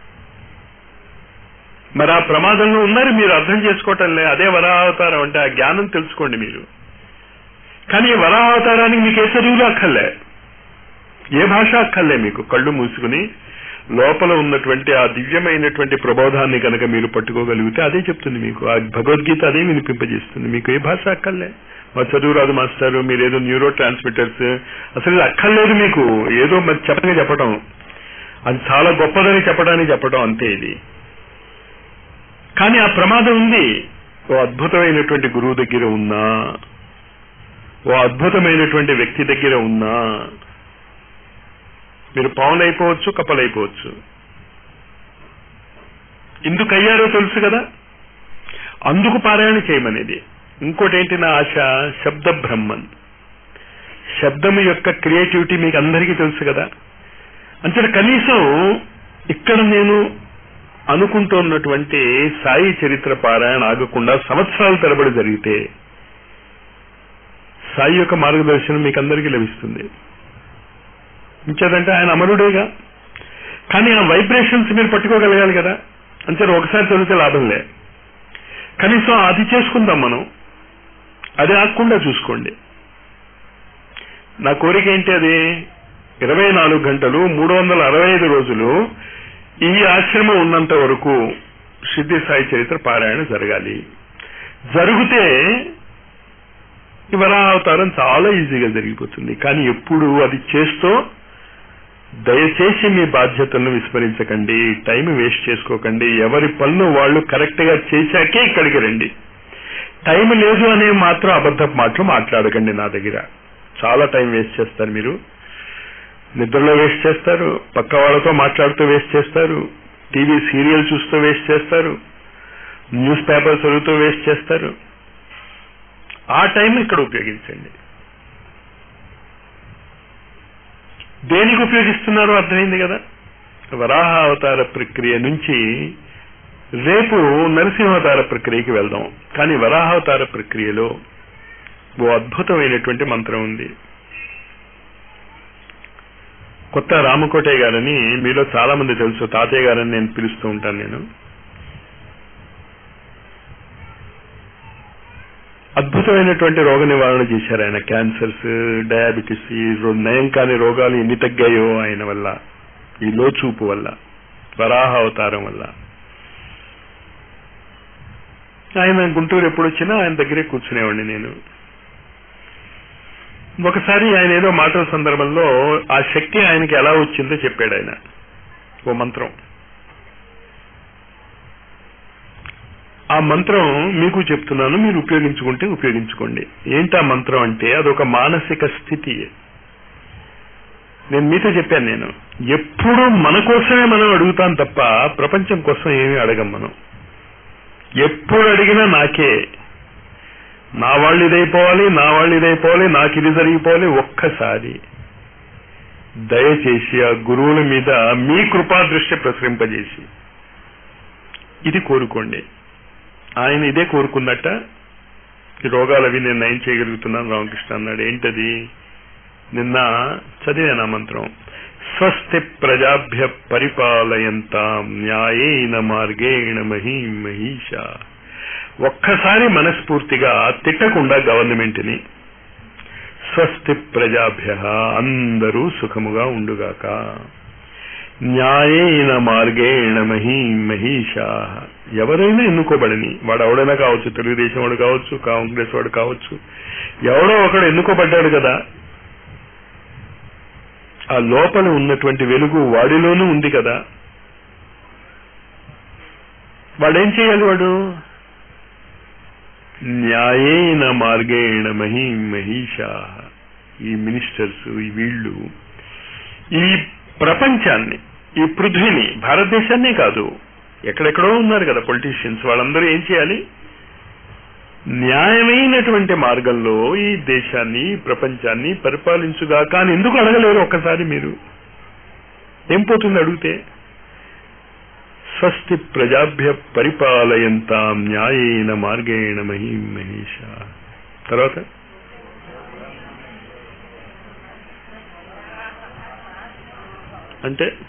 మరి ఆ ప్రమాదంలో ఉన్నారు మీరు అర్థం చేసుకోవటంలే అదే వరావతారం అంటే ఆ జ్ఞానం తెలుసుకోండి మీరు కానీ ఈ వరావతారానికి మీకు ఏ చదువులు అక్కర్లే ఏ భాష అక్కర్లే మీకు కళ్ళు మూసుకుని లోపల ఉన్నటువంటి ఆ దివ్యమైనటువంటి ప్రబోధాన్ని కనుక మీరు పట్టుకోగలిగితే అదే చెప్తుంది మీకు ఆ భగవద్గీత అదే వినిపింపజేస్తుంది మీకు ఏ భాష అక్కర్లే మా చదువు రాదు మాస్టారు మీరు ఏదో న్యూరో ట్రాన్స్మిటర్స్ అసలు ఇది అక్కర్లేదు మీకు ఏదో మరి చెప్పగా చెప్పడం అది చాలా గొప్పదని చెప్పడానికి చెప్పడం అంతే ఇది కానీ ఆ ప్రమాదం ఉంది ఓ అద్భుతమైనటువంటి గురువు దగ్గర ఉన్నా ఓ అద్భుతమైనటువంటి వ్యక్తి దగ్గర ఉన్నా మీరు పావులు అయిపోవచ్చు కప్పలు అయిపోవచ్చు ఎందుకు అయ్యారో తెలుసు కదా అందుకు పారాయణ చేయమనేది ఇంకోటి ఏంటి నా ఆశ శబ్ద బ్రహ్మన్ శబ్దం యొక్క క్రియేటివిటీ మీకు అందరికీ తెలుసు కదా అంటే కనీసం ఇక్కడ నేను అనుకుంటున్నటువంటి సాయి చరిత్ర పారాయణ ఆగకుండా సంవత్సరాల తరబడి జరిగితే సాయి యొక్క మార్గదర్శనం మీకు అందరికీ లభిస్తుంది ఇంకేదంటే ఆయన అమరుడేగా కానీ ఆ వైబ్రేషన్స్ మీరు పట్టుకోగలగాలి కదా అంతే ఒకసారి చదివితే లాభం లే కనీసం అది చేసుకుందాం మనం అది ఆగకుండా చూసుకోండి నా కోరిక ఏంటి అది ఇరవై నాలుగు గంటలు మూడు వందల అరవై ఐదు రోజులు ఈ ఆశ్రమం ఉన్నంత వరకు సిద్ధి సాయి చరిత్ర పారాయణ జరగాలి జరిగితే ఈ వరావతారం చాలా ఈజీగా జరిగిపోతుంది కానీ ఎప్పుడు అది చేస్తూ దయచేసి మీ బాధ్యతలను విస్మరించకండి టైం వేస్ట్ చేసుకోకండి ఎవరి పనులు వాళ్ళు కరెక్ట్ గా చేశాకే ఇక్కడికి రండి టైం లేదు అనే మాత్రం అబద్ధపు మాటలు మాట్లాడకండి నా దగ్గర చాలా టైం వేస్ట్ చేస్తారు మీరు నిద్రలో వేస్ట్ చేస్తారు పక్క వాళ్ళతో మాట్లాడుతూ వేస్ట్ చేస్తారు టీవీ సీరియల్ చూస్తూ వేస్ట్ చేస్తారు న్యూస్ పేపర్ చదువుతూ వేస్ట్ చేస్తారు ఆ టైం ఇక్కడ ఉపయోగించండి దేనికి ఉపయోగిస్తున్నారో అర్థమైంది కదా వరాహ అవతార ప్రక్రియ నుంచి రేపు నరసింహావతార ప్రక్రియకి వెళ్దాం కానీ వరాహావతార ప్రక్రియలో ఓ అద్భుతమైనటువంటి మంత్రం ఉంది కొత్త రామకోటయ్య గారని మీలో చాలా మంది తెలుసు తాతయ్య గారని నేను పిలుస్తూ ఉంటాను నేను అద్భుతమైనటువంటి రోగ నివారణ చేశారు ఆయన క్యాన్సర్స్ డయాబెటీస్ ఈ రో- నయం కాని రోగాలు ఎన్ని తగ్గాయో ఆయన వల్ల ఈ లోచూపు వల్ల వరాహ అవతారం వల్ల ఆయన గుంటూరు ఎప్పుడు వచ్చినా ఆయన దగ్గరే కూర్చునేవాడిని నేను ఒకసారి ఆయన ఏదో మాటల సందర్భంలో ఆ శక్తి ఆయనకి ఎలా వచ్చిందో చెప్పాడు ఆయన ఓ మంత్రం ఆ మంత్రం మీకు చెప్తున్నాను మీరు ఉపయోగించుకుంటే ఉపయోగించుకోండి ఏంటి ఆ మంత్రం అంటే అదొక మానసిక స్థితి నేను మీతో చెప్పాను నేను ఎప్పుడు మన కోసమే మనం అడుగుతాం తప్ప ప్రపంచం కోసం ఏమీ అడగం మనం ఎప్పుడు అడిగినా నాకే నా వాళ్ళు ఇదైపోవాలి నా వాళ్ళు ఇదైపోవాలి నాకు ఇది జరిగిపోవాలి ఒక్కసారి దయచేసి ఆ గురువుల మీద మీ కృపా దృష్టి ప్రసరింపజేసి ఇది కోరుకోండి ఆయన ఇదే కోరుకున్నట్ట ఈ రోగాలవి నేను నయం చేయగలుగుతున్నాను రామకృష్ణ అన్నాడు ఏంటది నిన్న చదివాను ఆ మంత్రం స్వస్తి ప్రజాభ్య పరిపాలయంతాం న్యాయేన మార్గేణ మహీం మహీష ఒక్కసారి మనస్ఫూర్తిగా తిట్టకుండా గవర్నమెంట్ని స్వస్తి ప్రజాభ్య అందరూ సుఖముగా ఉండుగాక న్యాయేన మార్గేణ మహీం మహీషా ఎవరైనా ఎన్నుకోబడని వాడు ఎవడైనా కావచ్చు తెలుగుదేశం వాడు కావచ్చు కాంగ్రెస్ వాడు కావచ్చు ఎవడో ఒకడు ఎన్నుకోబడ్డాడు కదా ఆ లోపల ఉన్నటువంటి వెలుగు వాడిలోనూ ఉంది కదా వాడేం చేయాలి వాడు న్యాయేన మార్గేణ మహీం మహీషా ఈ మినిస్టర్స్ ఈ వీళ్ళు ఈ ప్రపంచాన్ని ఈ పృథ్వీని భారతదేశాన్నే కాదు ఎక్కడెక్కడో ఉన్నారు కదా పొలిటీషియన్స్ వాళ్ళందరూ ఏం చేయాలి న్యాయమైనటువంటి మార్గంలో ఈ దేశాన్ని ఈ ప్రపంచాన్ని పరిపాలించుగా కానీ ఎందుకు అడగలేరు ఒక్కసారి మీరు ఏం పోతుంది అడిగితే స్వస్తి ప్రజాభ్య పరిపాలయంతాం న్యాయేన మార్గేణ మహీం మహేష తర్వాత అంటే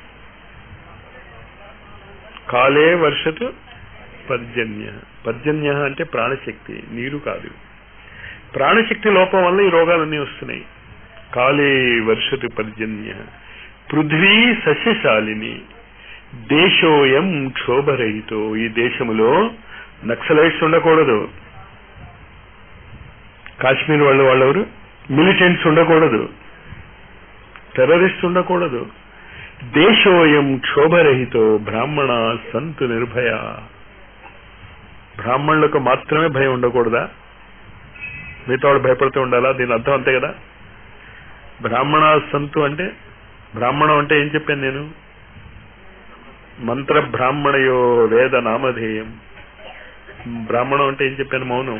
కాలే వర్షతు పర్జన్య పర్జన్య అంటే ప్రాణశక్తి నీరు కాదు ప్రాణశక్తి లోపం వల్ల ఈ రోగాలన్నీ వస్తున్నాయి కాలే వర్షతు పర్జన్య పృథ్వీ సస్యశాలిని దేశోయం క్షోభరహితో ఈ దేశములో నక్సలైట్స్ ఉండకూడదు కాశ్మీర్ వాళ్ళు వాళ్ళెవరు మిలిటెంట్స్ ఉండకూడదు టెర్రరిస్ట్ ఉండకూడదు దేశోయం క్షోభరహితో బ్రాహ్మణ సంతు నిర్భయ బ్రాహ్మణులకు మాత్రమే భయం ఉండకూడదా మిగతా వాడు భయపడుతూ ఉండాలా దీని అర్థం అంతే కదా బ్రాహ్మణ సంతు అంటే బ్రాహ్మణం అంటే ఏం చెప్పాను నేను మంత్ర బ్రాహ్మణయో వేద నామధేయం బ్రాహ్మణం అంటే ఏం చెప్పాను మౌనం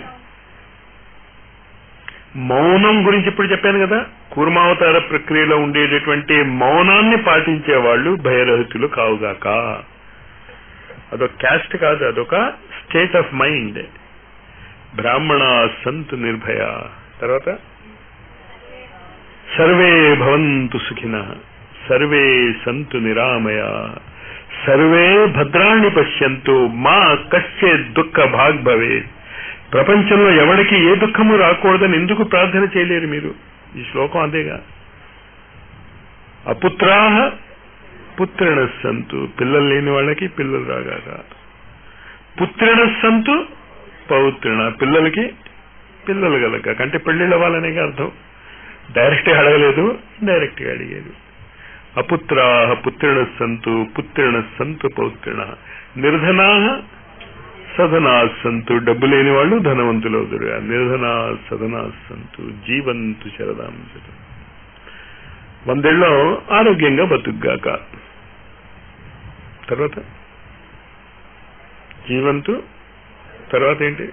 మౌనం గురించి ఇప్పుడు చెప్పాను కదా కూర్మావతార ప్రక్రియలో ఉండేటటువంటి మౌనాన్ని పాటించే వాళ్ళు భయరహితులు కావుగాక అదొక క్యాస్ట్ కాదు అదొక స్టేట్ ఆఫ్ మైండ్ బ్రాహ్మణ సంతు నిర్భయ తర్వాత సర్వే భవంతు సుఖిన సర్వే సంతు నిరామయ సర్వే భద్రాణి పశ్యంతు మా కశ్చే దుఃఖ భాగ్ భవే ప్రపంచంలో ఎవరికి ఏ దుఃఖము రాకూడదని ఎందుకు ప్రార్థన చేయలేరు మీరు ఈ శ్లోకం అదేగా అపుత్రాహ పుత్రిణ సంతు పిల్లలు లేని వాళ్ళకి పిల్లలు రాగాక పుత్రిణ సంతు పౌత్రిణ పిల్లలకి పిల్లలు కలగక అంటే పెళ్లిళ్ళ వాళ్ళనే అర్థం డైరెక్ట్ గా అడగలేదు డైరెక్ట్ గా అడిగేది అపుత్రా పుత్రిణ సంతు పుత్రిణ సంతు పౌత్రిణ నిర్ధనా సదనా సంతు డబ్బు లేని వాళ్ళు ధనవంతులు అవుతారు నిర్ధనా సదనా సంతు జీవంతు శరదాం శతం వందేళ్ళలో ఆరోగ్యంగా బతుకుగాక తర్వాత జీవంతు తర్వాత ఏంటి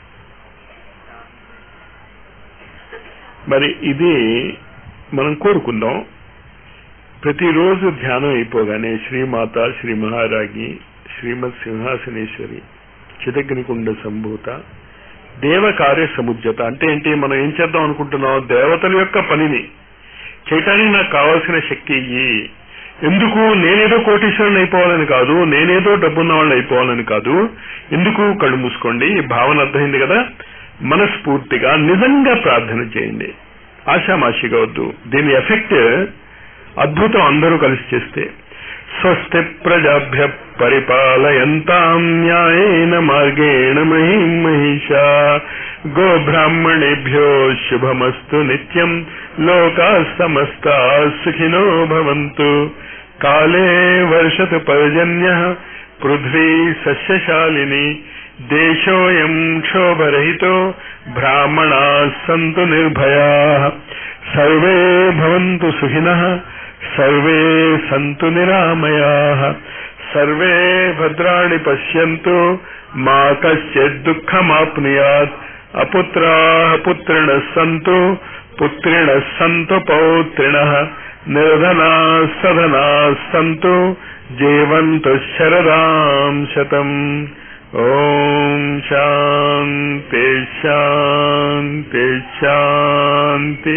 మరి ఇది మనం కోరుకుందాం ప్రతిరోజు ధ్యానం అయిపోగానే శ్రీమాత శ్రీ మహారాగి శ్రీమద్ సింహాసనేశ్వరి చిదగ్నికుండ సంభూత దేవకార్య సముద్యత అంటే ఏంటి మనం ఏం చేద్దాం అనుకుంటున్నాం దేవతల యొక్క పనిని చేయటానికి నాకు కావాల్సిన శక్తి ఇయ్యి ఎందుకు నేనేదో కోటీశ్వరుని అయిపోవాలని కాదు నేనేదో డబ్బున్న వాళ్ళని అయిపోవాలని కాదు ఎందుకు కళ్ళు మూసుకోండి ఈ భావన అర్థమైంది కదా మనస్ఫూర్తిగా నిజంగా ప్రార్థన చేయండి ఆశామాషిగా వద్దు దీని ఎఫెక్ట్ అద్భుతం అందరూ కలిసి చేస్తే స్వస్తి ప్రజాభ్య పరిపాలయంతాం న్యాయేన మార్గేణ మహిం మహిషా గో బ్రాహ్మణేభ్యో శుభమస్తు నిత్యం లోకా సమస్తా సుఖినో భవంతు కాలే వర్షతు పర్జన్య పృథ్వీ సస్యశాలిని దేశోయం క్షోభరహితో బ్రాహ్మణా సంతు నిర్భయా సర్వే భవంతు సుఖినః సర్వే సంతు నిరామయా సర్వే భద్రాణి పశ్యంతు మా కశ్చిత్ దుఃఖమాప్నుయాత్ అపుత్రా పుత్రిణ సంతు పుత్రిణ సంతు పౌత్రిణ నిర్ధనా సధనా సంతు జీవంతు శరదాం శతం ఓం శాంతి శాంతి శాంతి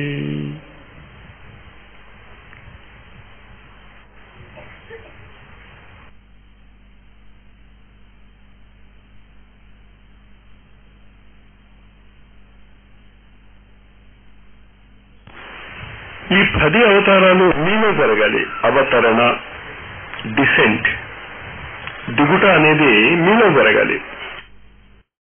ఈ పది అవతారాలు మీలో జరగాలి అవతరణ డిసెంట్ దిగుట అనేది మీలో జరగాలి